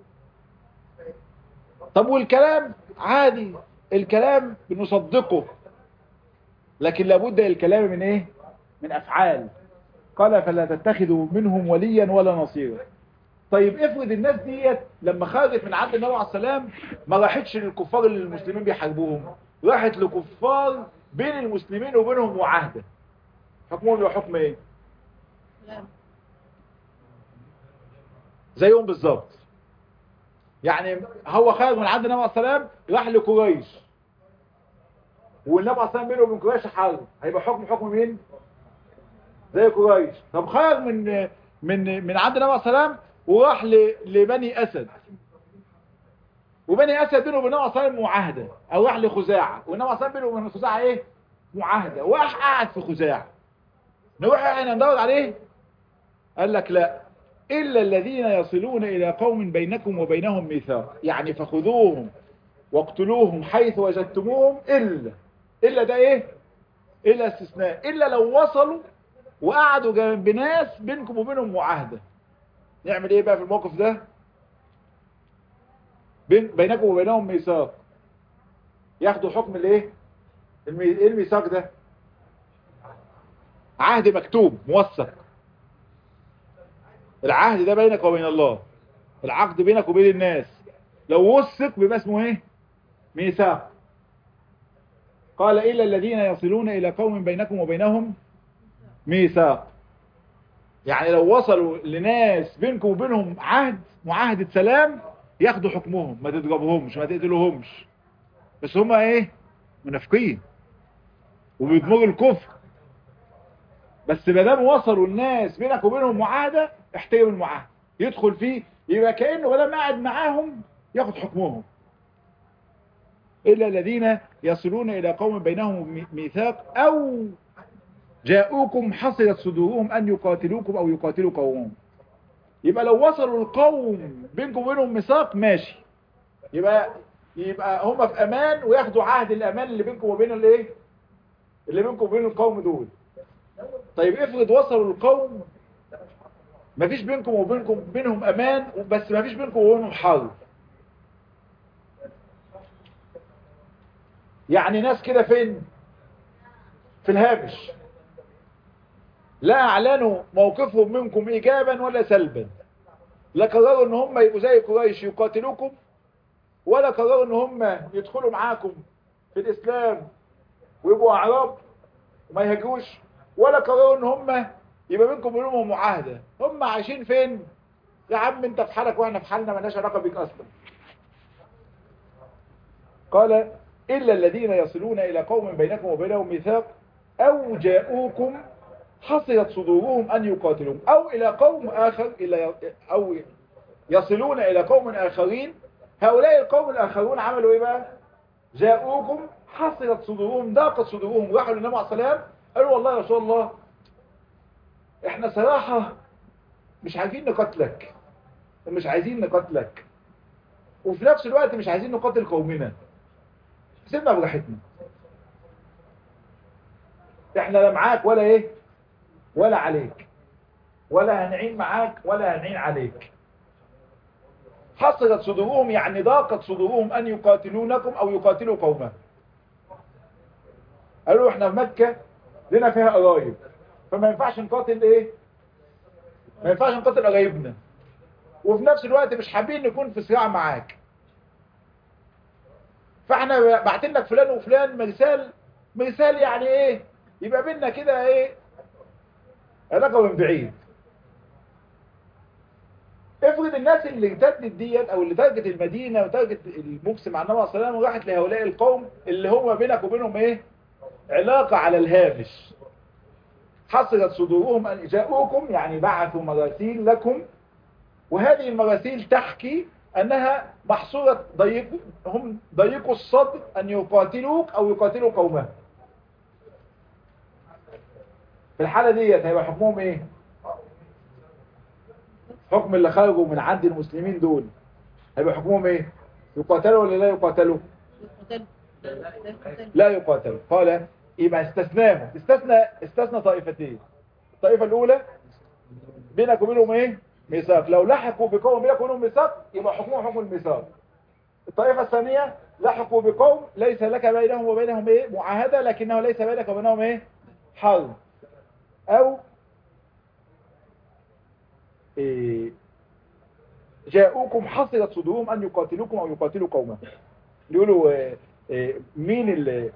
طب والكلام عادي الكلام بنصدقه لكن لابد الكلام من ايه من افعال قال فلا تتخذوا منهم وليا ولا نصيرا طيب افرض الناس ديت لما خرجت من عند النبي عليه السلام ما راحتش للكفار اللي المسلمين بيحاربوهم راحت لكفار بين المسلمين وبينهم معاهده حكمهم يبقى حكم ايه زيهم بالظبط يعني هو خرج من عند النبي عليه السلام راح لقريش والنبي عليه السلام بينه وبين قريش حرب هيبقى حكم حكم مين زي قريش طب خرج من من من عند النبي عليه السلام وراح لبني اسد وبني اسد بينه وبين النبي عليه السلام معاهده او راح لخزاعه والنبي عليه السلام بينه وبين خزاعه ايه معاهده وراح قاعد في خزاعه نروح احنا ندور عليه قال لك لا إلا الذين يصلون إلى قوم بينكم وبينهم ميثاق يعني فخذوهم واقتلوهم حيث وجدتموهم إلا إلا ده إيه إلا استثناء إلا لو وصلوا وقعدوا جنب ناس بينكم وبينهم معاهدة نعمل إيه بقى في الموقف ده بين بينكم وبينهم ميثاق ياخدوا حكم الإيه إيه الميثاق ده عهد مكتوب موثق العهد ده بينك وبين الله العقد بينك وبين الناس لو وثق بيبقى اسمه ايه ميثاق قال إلا الذين يصلون إلى قوم بينكم وبينهم ميثاق يعني لو وصلوا لناس بينكم وبينهم عهد معاهدة سلام ياخدوا حكمهم ما تضربهمش ما تقتلوهمش بس هما ايه منافقين وبيضمروا الكفر بس ما دام وصلوا الناس بينك وبينهم معاهده احترم المعاهده يدخل فيه يبقى كانه بدل ما قاعد معاهم ياخد حكمهم الا الذين يصلون الى قوم بينهم ميثاق او جاءوكم حصلت صدورهم ان يقاتلوكم او يقاتلوا قومهم يبقى لو وصلوا القوم بينكم وبينهم ميثاق ماشي يبقى يبقى هم في امان وياخدوا عهد الامان اللي بينكم وبين الايه اللي بينكم وبين القوم دول طيب افرض وصلوا القوم مفيش بينكم وبينكم بينهم امان بس مفيش بينكم وبينهم حرب يعني ناس كده فين في الهامش لا اعلنوا موقفهم منكم ايجابا ولا سلبا لا قرروا ان هم يبقوا زي قريش يقاتلوكم ولا قرروا ان هم يدخلوا معاكم في الاسلام ويبقوا اعراب وما يهاجوش ولا قرروا ان هم يبقى بينكم وبينهم معاهده هم عايشين فين يا عم انت في حالك واحنا في حالنا مالناش علاقه بيك اصلا قال الا الذين يصلون الى قوم بينكم وبينهم ميثاق او جاءوكم حصلت صدورهم ان يقاتلوهم او الى قوم اخر الى او يصلون الى قوم اخرين هؤلاء القوم الاخرون عملوا ايه بقى جاءوكم حصلت صدورهم ضاقت صدورهم راحوا للنبي عليه الصلاه والسلام قالوا والله يا رسول الله احنا صراحة مش عايزين نقتلك ومش عايزين نقتلك وفي نفس الوقت مش عايزين نقاتل قومنا سيبنا براحتنا احنا لا معاك ولا ايه ولا عليك ولا هنعين معاك ولا هنعين عليك حصرت صدورهم يعني ضاقت صدورهم أن يقاتلونكم أو يقاتلوا قومهم قالوا احنا في مكة لنا فيها قرايب فما ينفعش نقاتل ايه ما ينفعش نقاتل قرايبنا وفي نفس الوقت مش حابين نكون في صراع معاك فاحنا بعتين لك فلان وفلان مرسال مرسال يعني ايه يبقى بينا كده ايه علاقه من بعيد افرض الناس اللي ارتدت ديت او اللي تركت المدينه وتركت المكس مع النبي صلى الله عليه وسلم وراحت لهؤلاء القوم اللي هم بينك وبينهم ايه علاقه على الهامش حصلت صدورهم ان جاءوكم يعني بعثوا مراسيل لكم وهذه المراسيل تحكي انها محصورة ضيق هم ضيقوا الصدر ان يقاتلوك او يقاتلوا قومهم في الحالة ديت هيبقى حكمهم ايه حكم اللي خرجوا من عند المسلمين دول هيبقى حكمهم ايه يقاتلوا ولا لا يقاتلوا لا يقاتلوا قال يبقى استثناهم استثنى استثنى طائفتين الطائفة الاولى بينك وبينهم ايه ميثاق لو لحقوا بقوم بينك وبينهم ميثاق يبقى حكمهم حكم الميثاق الطائفة الثانية لحقوا بقوم ليس لك بينهم وبينهم ايه معاهدة لكنه ليس بينك وبينهم ايه حرب او إيه جاءوكم حصلت صدورهم ان يقاتلوكم او يقاتلوا قومهم يقولوا إيه إيه مين اللي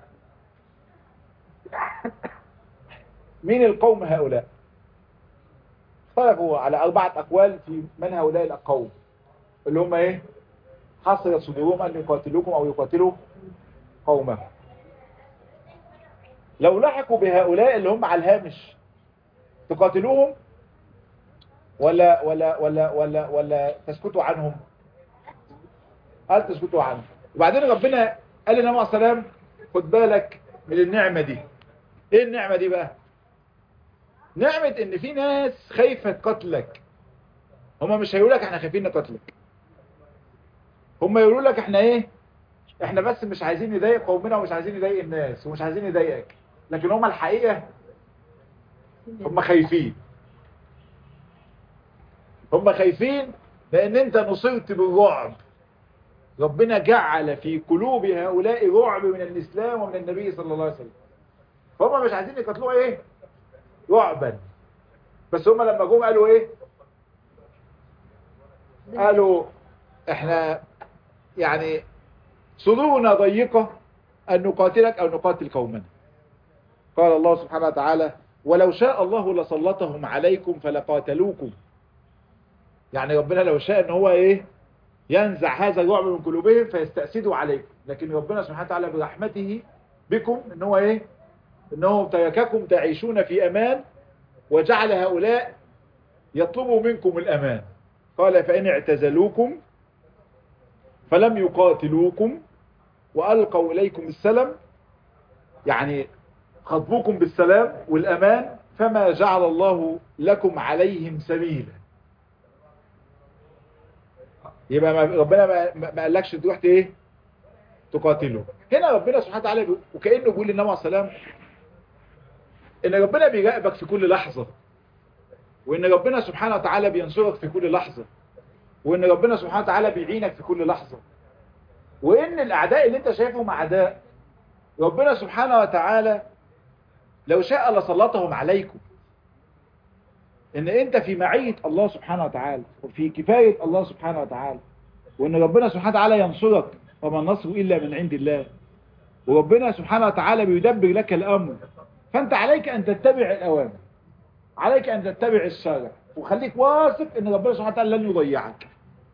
مين القوم هؤلاء اختلفوا على أربعة أقوال في من هؤلاء القوم اللي هم إيه حصلت صدورهم أن يقاتلوكم أو يقاتلوا قومهم لو لحقوا بهؤلاء اللي هم على الهامش تقاتلوهم ولا ولا ولا ولا ولا تسكتوا عنهم هل تسكتوا عنهم وبعدين ربنا قال لنا مع السلام خد بالك من النعمة دي ايه النعمة دي بقى نعمة ان في ناس خايفة قتلك هما مش هيقولوا لك احنا خايفين نقتلك هما يقولوا لك احنا ايه احنا بس مش عايزين نضايق قومنا ومش عايزين نضايق الناس ومش عايزين نضايقك لكن هما الحقيقة هما خايفين هما خايفين لان انت نصرت بالرعب ربنا جعل في قلوب هؤلاء رعب من الاسلام ومن النبي صلى الله عليه وسلم فهم مش عايزين يقتلوه ايه رعبا بس هم لما جم قالوا ايه قالوا احنا يعني صدورنا ضيقة ان نقاتلك او نقاتل قومنا قال الله سبحانه وتعالى ولو شاء الله لسلطهم عليكم فلقاتلوكم يعني ربنا لو شاء ان هو ايه ينزع هذا الرعب من قلوبهم فيستأسدوا عليكم لكن ربنا سبحانه وتعالى برحمته بكم ان هو ايه انه ترككم تعيشون في امان وجعل هؤلاء يطلبوا منكم الامان قال فان اعتزلوكم فلم يقاتلوكم والقوا اليكم السلام يعني خطبوكم بالسلام والامان فما جعل الله لكم عليهم سبيلا يبقى ما ربنا ما, ما قالكش تروح ايه تقاتله هنا ربنا سبحانه وتعالى وكانه بيقول للنبي عليه السلام ان ربنا بيراقبك في كل لحظة وان ربنا سبحانه وتعالى بينصرك في كل لحظة وان ربنا سبحانه وتعالى بيعينك في كل لحظة وان الاعداء اللي انت شايفهم اعداء ربنا سبحانه وتعالى لو شاء لسلطهم عليكم ان انت في معية الله سبحانه وتعالى وفي كفاية الله سبحانه وتعالى وان ربنا سبحانه وتعالى ينصرك وما النصر الا من عند الله وربنا سبحانه وتعالى بيدبر لك الامر فانت عليك ان تتبع الاوامر عليك ان تتبع الشارع وخليك واثق ان ربنا سبحانه وتعالى لن يضيعك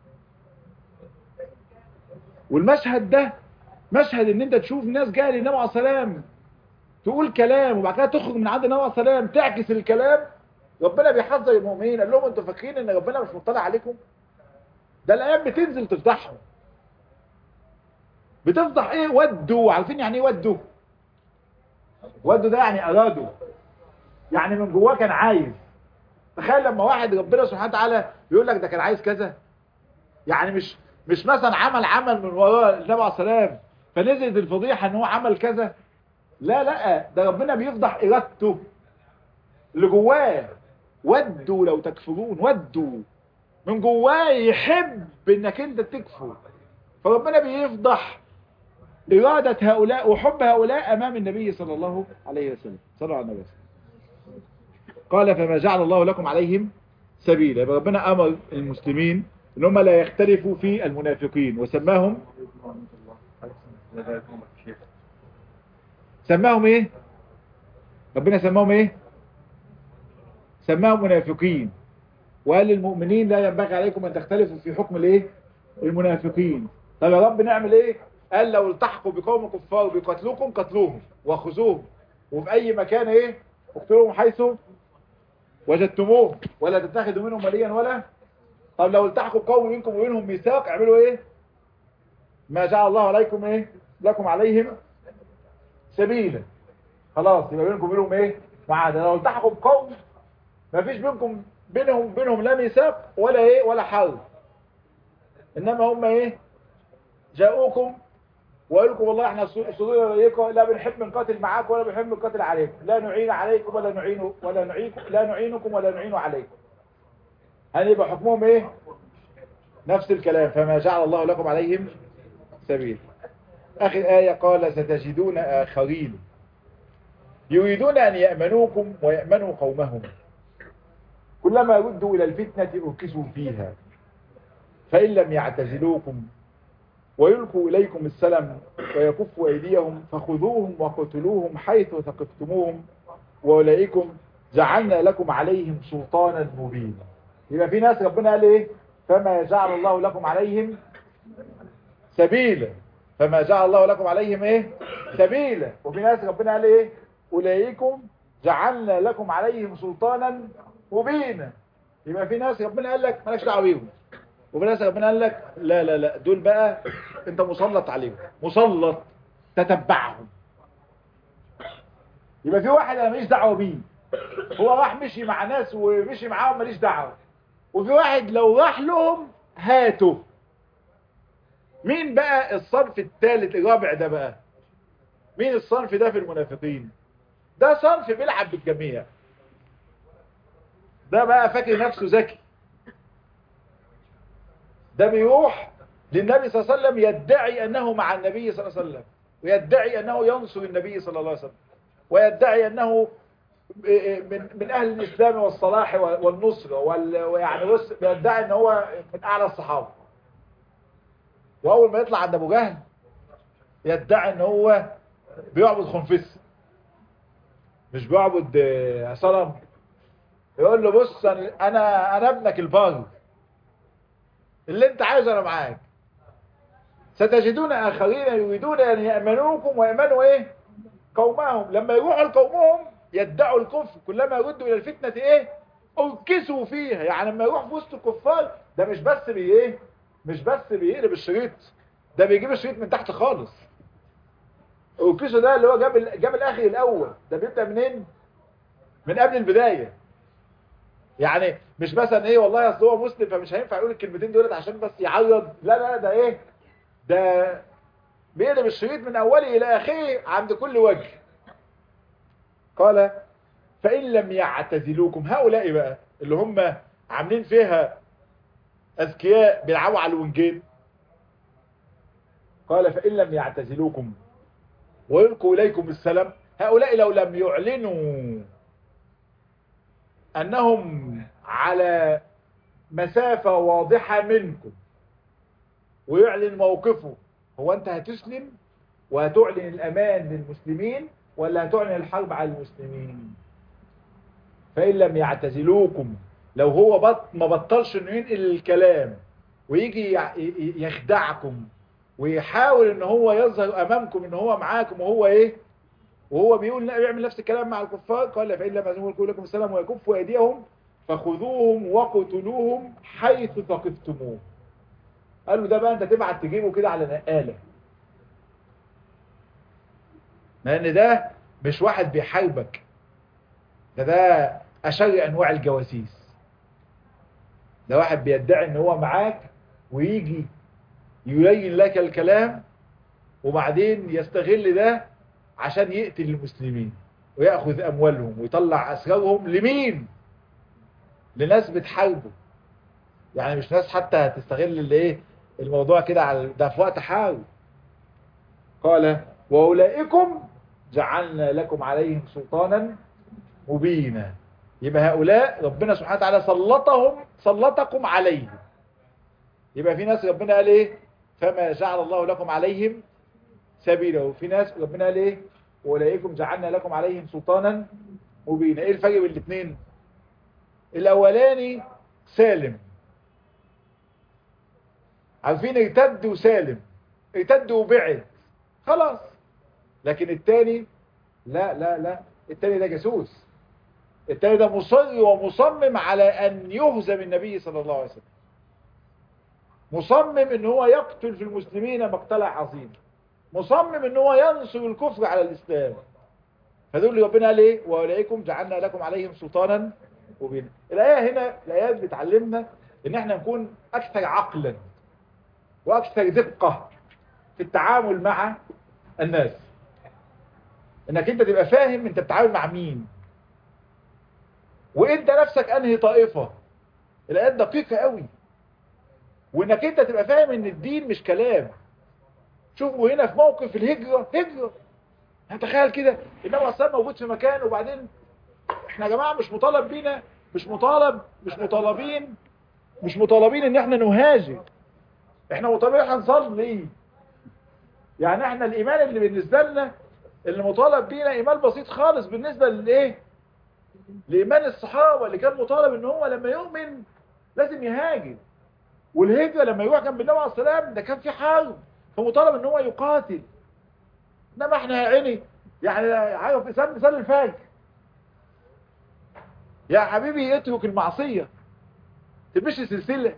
والمشهد ده مشهد ان انت تشوف ناس جايه للنبي عليه السلام تقول كلام وبعد كده تخرج من عند النبي عليه السلام تعكس الكلام ربنا بيحذر المؤمنين قال لهم انتوا فاكرين ان ربنا مش مطلع عليكم ده الايام بتنزل تفضحهم بتفضح ايه ودوا عارفين يعني ايه ودوا ودوا ده يعني ارادوا يعني من جواه كان عايز تخيل لما واحد ربنا سبحانه وتعالى يقول لك ده كان عايز كذا يعني مش مش مثلا عمل عمل من وراء النبي عليه السلام فنزلت الفضيحه ان هو عمل كذا لا لا ده ربنا بيفضح ارادته اللي جواه ودوا لو تكفرون ودوا من جواه يحب انك انت تكفر فربنا بيفضح إرادة هؤلاء وحب هؤلاء أمام النبي صلى الله عليه وسلم صلى على النبي قال فما جعل الله لكم عليهم سبيلا يبقى ربنا أمر المسلمين ان هم لا يختلفوا في المنافقين وسماهم سماهم ايه ربنا سماهم ايه سماهم منافقين وقال للمؤمنين لا ينبغي عليكم ان تختلفوا في حكم الايه المنافقين طب يا رب نعمل ايه قال لو التحقوا بقوم كفار بقتلوكم قتلوهم واخذوهم وفي اي مكان ايه اقتلوهم حيث وجدتموهم ولا تتخذوا منهم وليا ولا طب لو التحقوا قوم منكم وبينهم ميثاق اعملوا ايه ما جعل الله عليكم ايه لكم عليهم سبيلا خلاص يبقى بينكم وبينهم ايه معاهده لو التحقوا بقوم ما فيش بينكم بينهم بينهم لا ميثاق ولا ايه ولا حرب انما هم ايه جاءوكم وقالوا لكم والله احنا صدورنا اليكم لا بنحب نقاتل معاكم ولا بنحب نقاتل عليكم لا نعين عليكم ولا نعين ولا نعينكم لا نعينكم ولا نعين عليكم هنبقى حكمهم ايه نفس الكلام فما جعل الله لكم عليهم سبيل اخر آية قال ستجدون آخرين يريدون أن يأمنوكم ويأمنوا قومهم كلما ردوا إلى الفتنة أركسوا فيها فإن لم يعتزلوكم ويلقوا إليكم السلام ويكفوا أيديهم فخذوهم وقتلوهم حيث ثقفتموهم وأولئكم جعلنا لكم عليهم سلطانا مبينا يبقى في ناس ربنا قال ايه فما جعل الله لكم عليهم سبيلا فما جعل الله لكم عليهم ايه سبيلا وفي ناس ربنا قال ايه أولئكم جعلنا لكم عليهم سلطانا مبينا يبقى في ناس ربنا قال لك مالكش دعوه بيهم وفي ناس ربنا قال لك لا لا لا دول بقى انت مسلط عليهم مسلط تتبعهم يبقى في واحد انا ماليش دعوه بيه هو راح مشي مع ناس ومشي معاهم ماليش دعوه وفي واحد لو راح لهم هاتوا مين بقى الصنف الثالث الرابع ده بقى مين الصنف ده في المنافقين ده صنف بيلعب بالجميع ده بقى فاكر نفسه ذكي ده بيروح للنبي صلى الله عليه وسلم يدعي أنه مع النبي صلى الله عليه وسلم ويدعي أنه ينصر النبي صلى الله عليه وسلم ويدعي أنه من من أهل الإسلام والصلاح والنصر ويعني بص بيدعي أن هو من أعلى الصحابة وأول ما يطلع عند أبو جهل يدعي أن هو بيعبد خنفس مش بيعبد صنم يقول له بص أنا أنا ابنك البار اللي انت عايزه انا معاك ستجدون اخرين يريدون ان يأمنوكم ويأمنوا ايه قومهم لما يروحوا لقومهم يدعوا الكفر كلما يردوا الى الفتنة ايه اركسوا فيها يعني لما يروح في وسط الكفار ده مش بس بي ايه مش بس بيقلب الشريط ده بيجيب الشريط من تحت خالص اركسوا ده اللي هو جاب جاب الاخر الاول ده بيبدأ منين من قبل البداية يعني مش مثلا ايه والله اصل هو مسلم فمش هينفع يقول الكلمتين دولت عشان بس يعيط لا لا ده ايه ده بيقلب الشريط من اوله الى اخره عند كل وجه قال فان لم يعتزلوكم هؤلاء بقى اللي هم عاملين فيها اذكياء بيلعبوا على الونجين قال فان لم يعتزلوكم ويلقوا اليكم السلام هؤلاء لو لم يعلنوا أنهم على مسافة واضحة منكم ويعلن موقفه هو أنت هتسلم وهتعلن الأمان للمسلمين ولا هتعلن الحرب على المسلمين فإن لم يعتزلوكم لو هو بط ما بطلش انه ينقل الكلام ويجي يخدعكم ويحاول ان هو يظهر امامكم ان هو معاكم وهو ايه وهو بيقول بيعمل نفس الكلام مع الكفار قال فإن لم يزموا لكم السلام ويكفوا أيديهم فخذوهم وقتلوهم حيث ثقفتموه قالوا ده بقى انت تبعت تجيبه كده على نقالة لأن ده مش واحد بيحاربك ده ده أشر أنواع الجواسيس ده واحد بيدعي ان هو معاك ويجي يلين لك الكلام وبعدين يستغل ده عشان يقتل المسلمين ويأخذ أموالهم ويطلع أسرارهم لمين لناس بتحاربه يعني مش ناس حتى هتستغل الايه الموضوع كده على ده في وقت حاول قال واولئكم جعلنا لكم عليهم سلطانا مبينا يبقى هؤلاء ربنا سبحانه وتعالى سلطهم سلطكم عليهم يبقى في ناس ربنا قال ايه فما جعل الله لكم عليهم سبيلا وفي ناس ربنا قال ايه واولئكم جعلنا لكم عليهم سلطانا مبينا ايه الفرق بين الاثنين الاولاني سالم عارفين ارتد وسالم ارتد وبعد خلاص لكن التاني لا لا لا التاني ده جاسوس التاني ده مصر ومصمم على ان يهزم النبي صلى الله عليه وسلم مصمم ان هو يقتل في المسلمين مقتلع عظيم مصمم ان هو ينصر الكفر على الاسلام فدول اللي ربنا قال ايه واولئكم جعلنا لكم عليهم سلطانا مبينا الايه هنا الايات بتعلمنا ان احنا نكون اكثر عقلا واكثر دقه في التعامل مع الناس انك انت تبقى فاهم انت بتتعامل مع مين وانت نفسك انهي طائفه الايات دقيقه قوي وانك انت تبقى فاهم ان الدين مش كلام شوفوا هنا في موقف الهجرة هجرة تخيل كده النبي اصلا موجود في مكان وبعدين احنا يا جماعة مش مطالب بينا مش مطالب مش مطالبين مش مطالبين ان احنا نهاجر احنا مطالبين احنا نصلي يعني احنا الايمان اللي بالنسبة لنا اللي مطالب بينا ايمان بسيط خالص بالنسبة للايه لايمان الصحابة اللي كان مطالب ان هو لما يؤمن لازم يهاجر والهجرة لما يروح جنب النبي عليه السلام ده كان في حرب فمطالب ان هو يقاتل انما احنا يا عيني يعني عارف مثال مثال الفجر يا حبيبي اترك المعصية تمشي سلسلة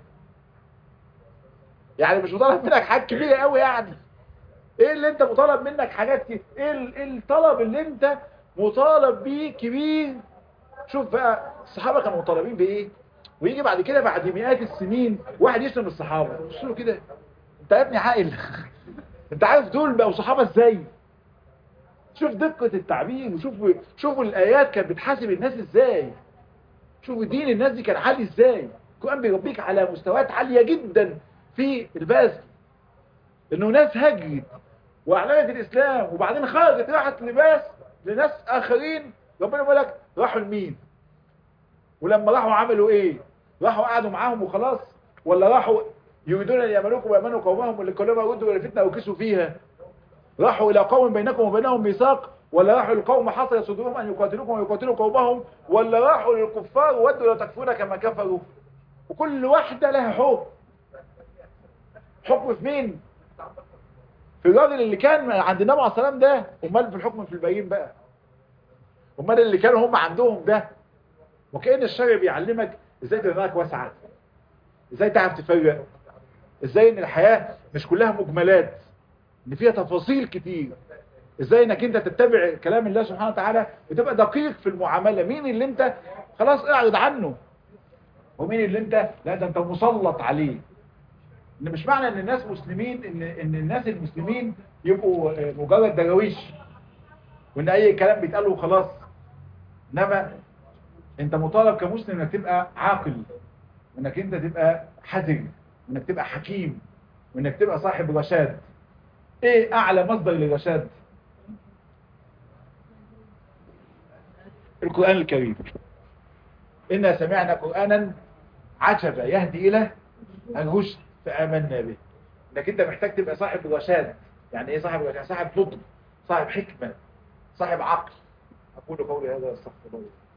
يعني مش مطالب منك حاجات كبيرة قوي يعني ايه اللي انت مطالب منك حاجات كده ايه الطلب اللي انت مطالب بيه كبير شوف بقى الصحابة كانوا مطالبين بايه ويجي بعد كده بعد مئات السنين واحد يشتم الصحابة بص له كده انت يا ابني عاقل انت عارف دول بقوا صحابة ازاي شوف دقة التعبير وشوف شوفوا الايات كانت بتحاسب الناس ازاي شوفوا دين الناس دي كان عالي ازاي القرآن بيربيك على مستويات عالية جدا في البذل انه ناس هجرت واعلنت الاسلام وبعدين خرجت راحت لباس لناس اخرين ربنا بيقول لك راحوا لمين ولما راحوا عملوا ايه راحوا قعدوا معاهم وخلاص ولا راحوا يريدون ان يامنوكم ويامنوا قومهم اللي كلما ردوا الى الفتنه وكسوا فيها راحوا الى قوم بينكم وبينهم ميثاق ولا راحوا للقوم حصل يصدرهم ان يقاتلوكم ويقاتلوا قومهم ولا راحوا للكفار ودوا لو تكفرون كما كفروا وكل واحده لها حكم حكم في مين في الراجل اللي كان عند النبي عليه السلام ده امال في الحكم في الباقيين بقى امال اللي كانوا هم عندهم ده وكأن الشرع بيعلمك ازاي دماغك واسعة ازاي تعرف تفرق ازاي ان الحياة مش كلها مجملات ان فيها تفاصيل كتير ازاي انك انت تتبع كلام الله سبحانه وتعالى وتبقى دقيق في المعاملة مين اللي انت خلاص اعرض عنه ومين اللي انت لا ده انت مسلط عليه ان مش معنى ان الناس مسلمين ان ان الناس المسلمين يبقوا مجرد دراويش وان اي كلام بيتقال له خلاص انما انت مطالب كمسلم انك تبقى عاقل وانك انت تبقى حذر وانك تبقى حكيم وانك تبقى صاحب رشاد ايه اعلى مصدر للرشاد القرآن الكريم إنا سمعنا قرآنا عجبا يهدي إلى الرشد فآمنا به انك انت محتاج تبقى صاحب رشاد يعني ايه صاحب رشاد صاحب نضج صاحب حكمة صاحب عقل اقول قولي هذا استغفر الله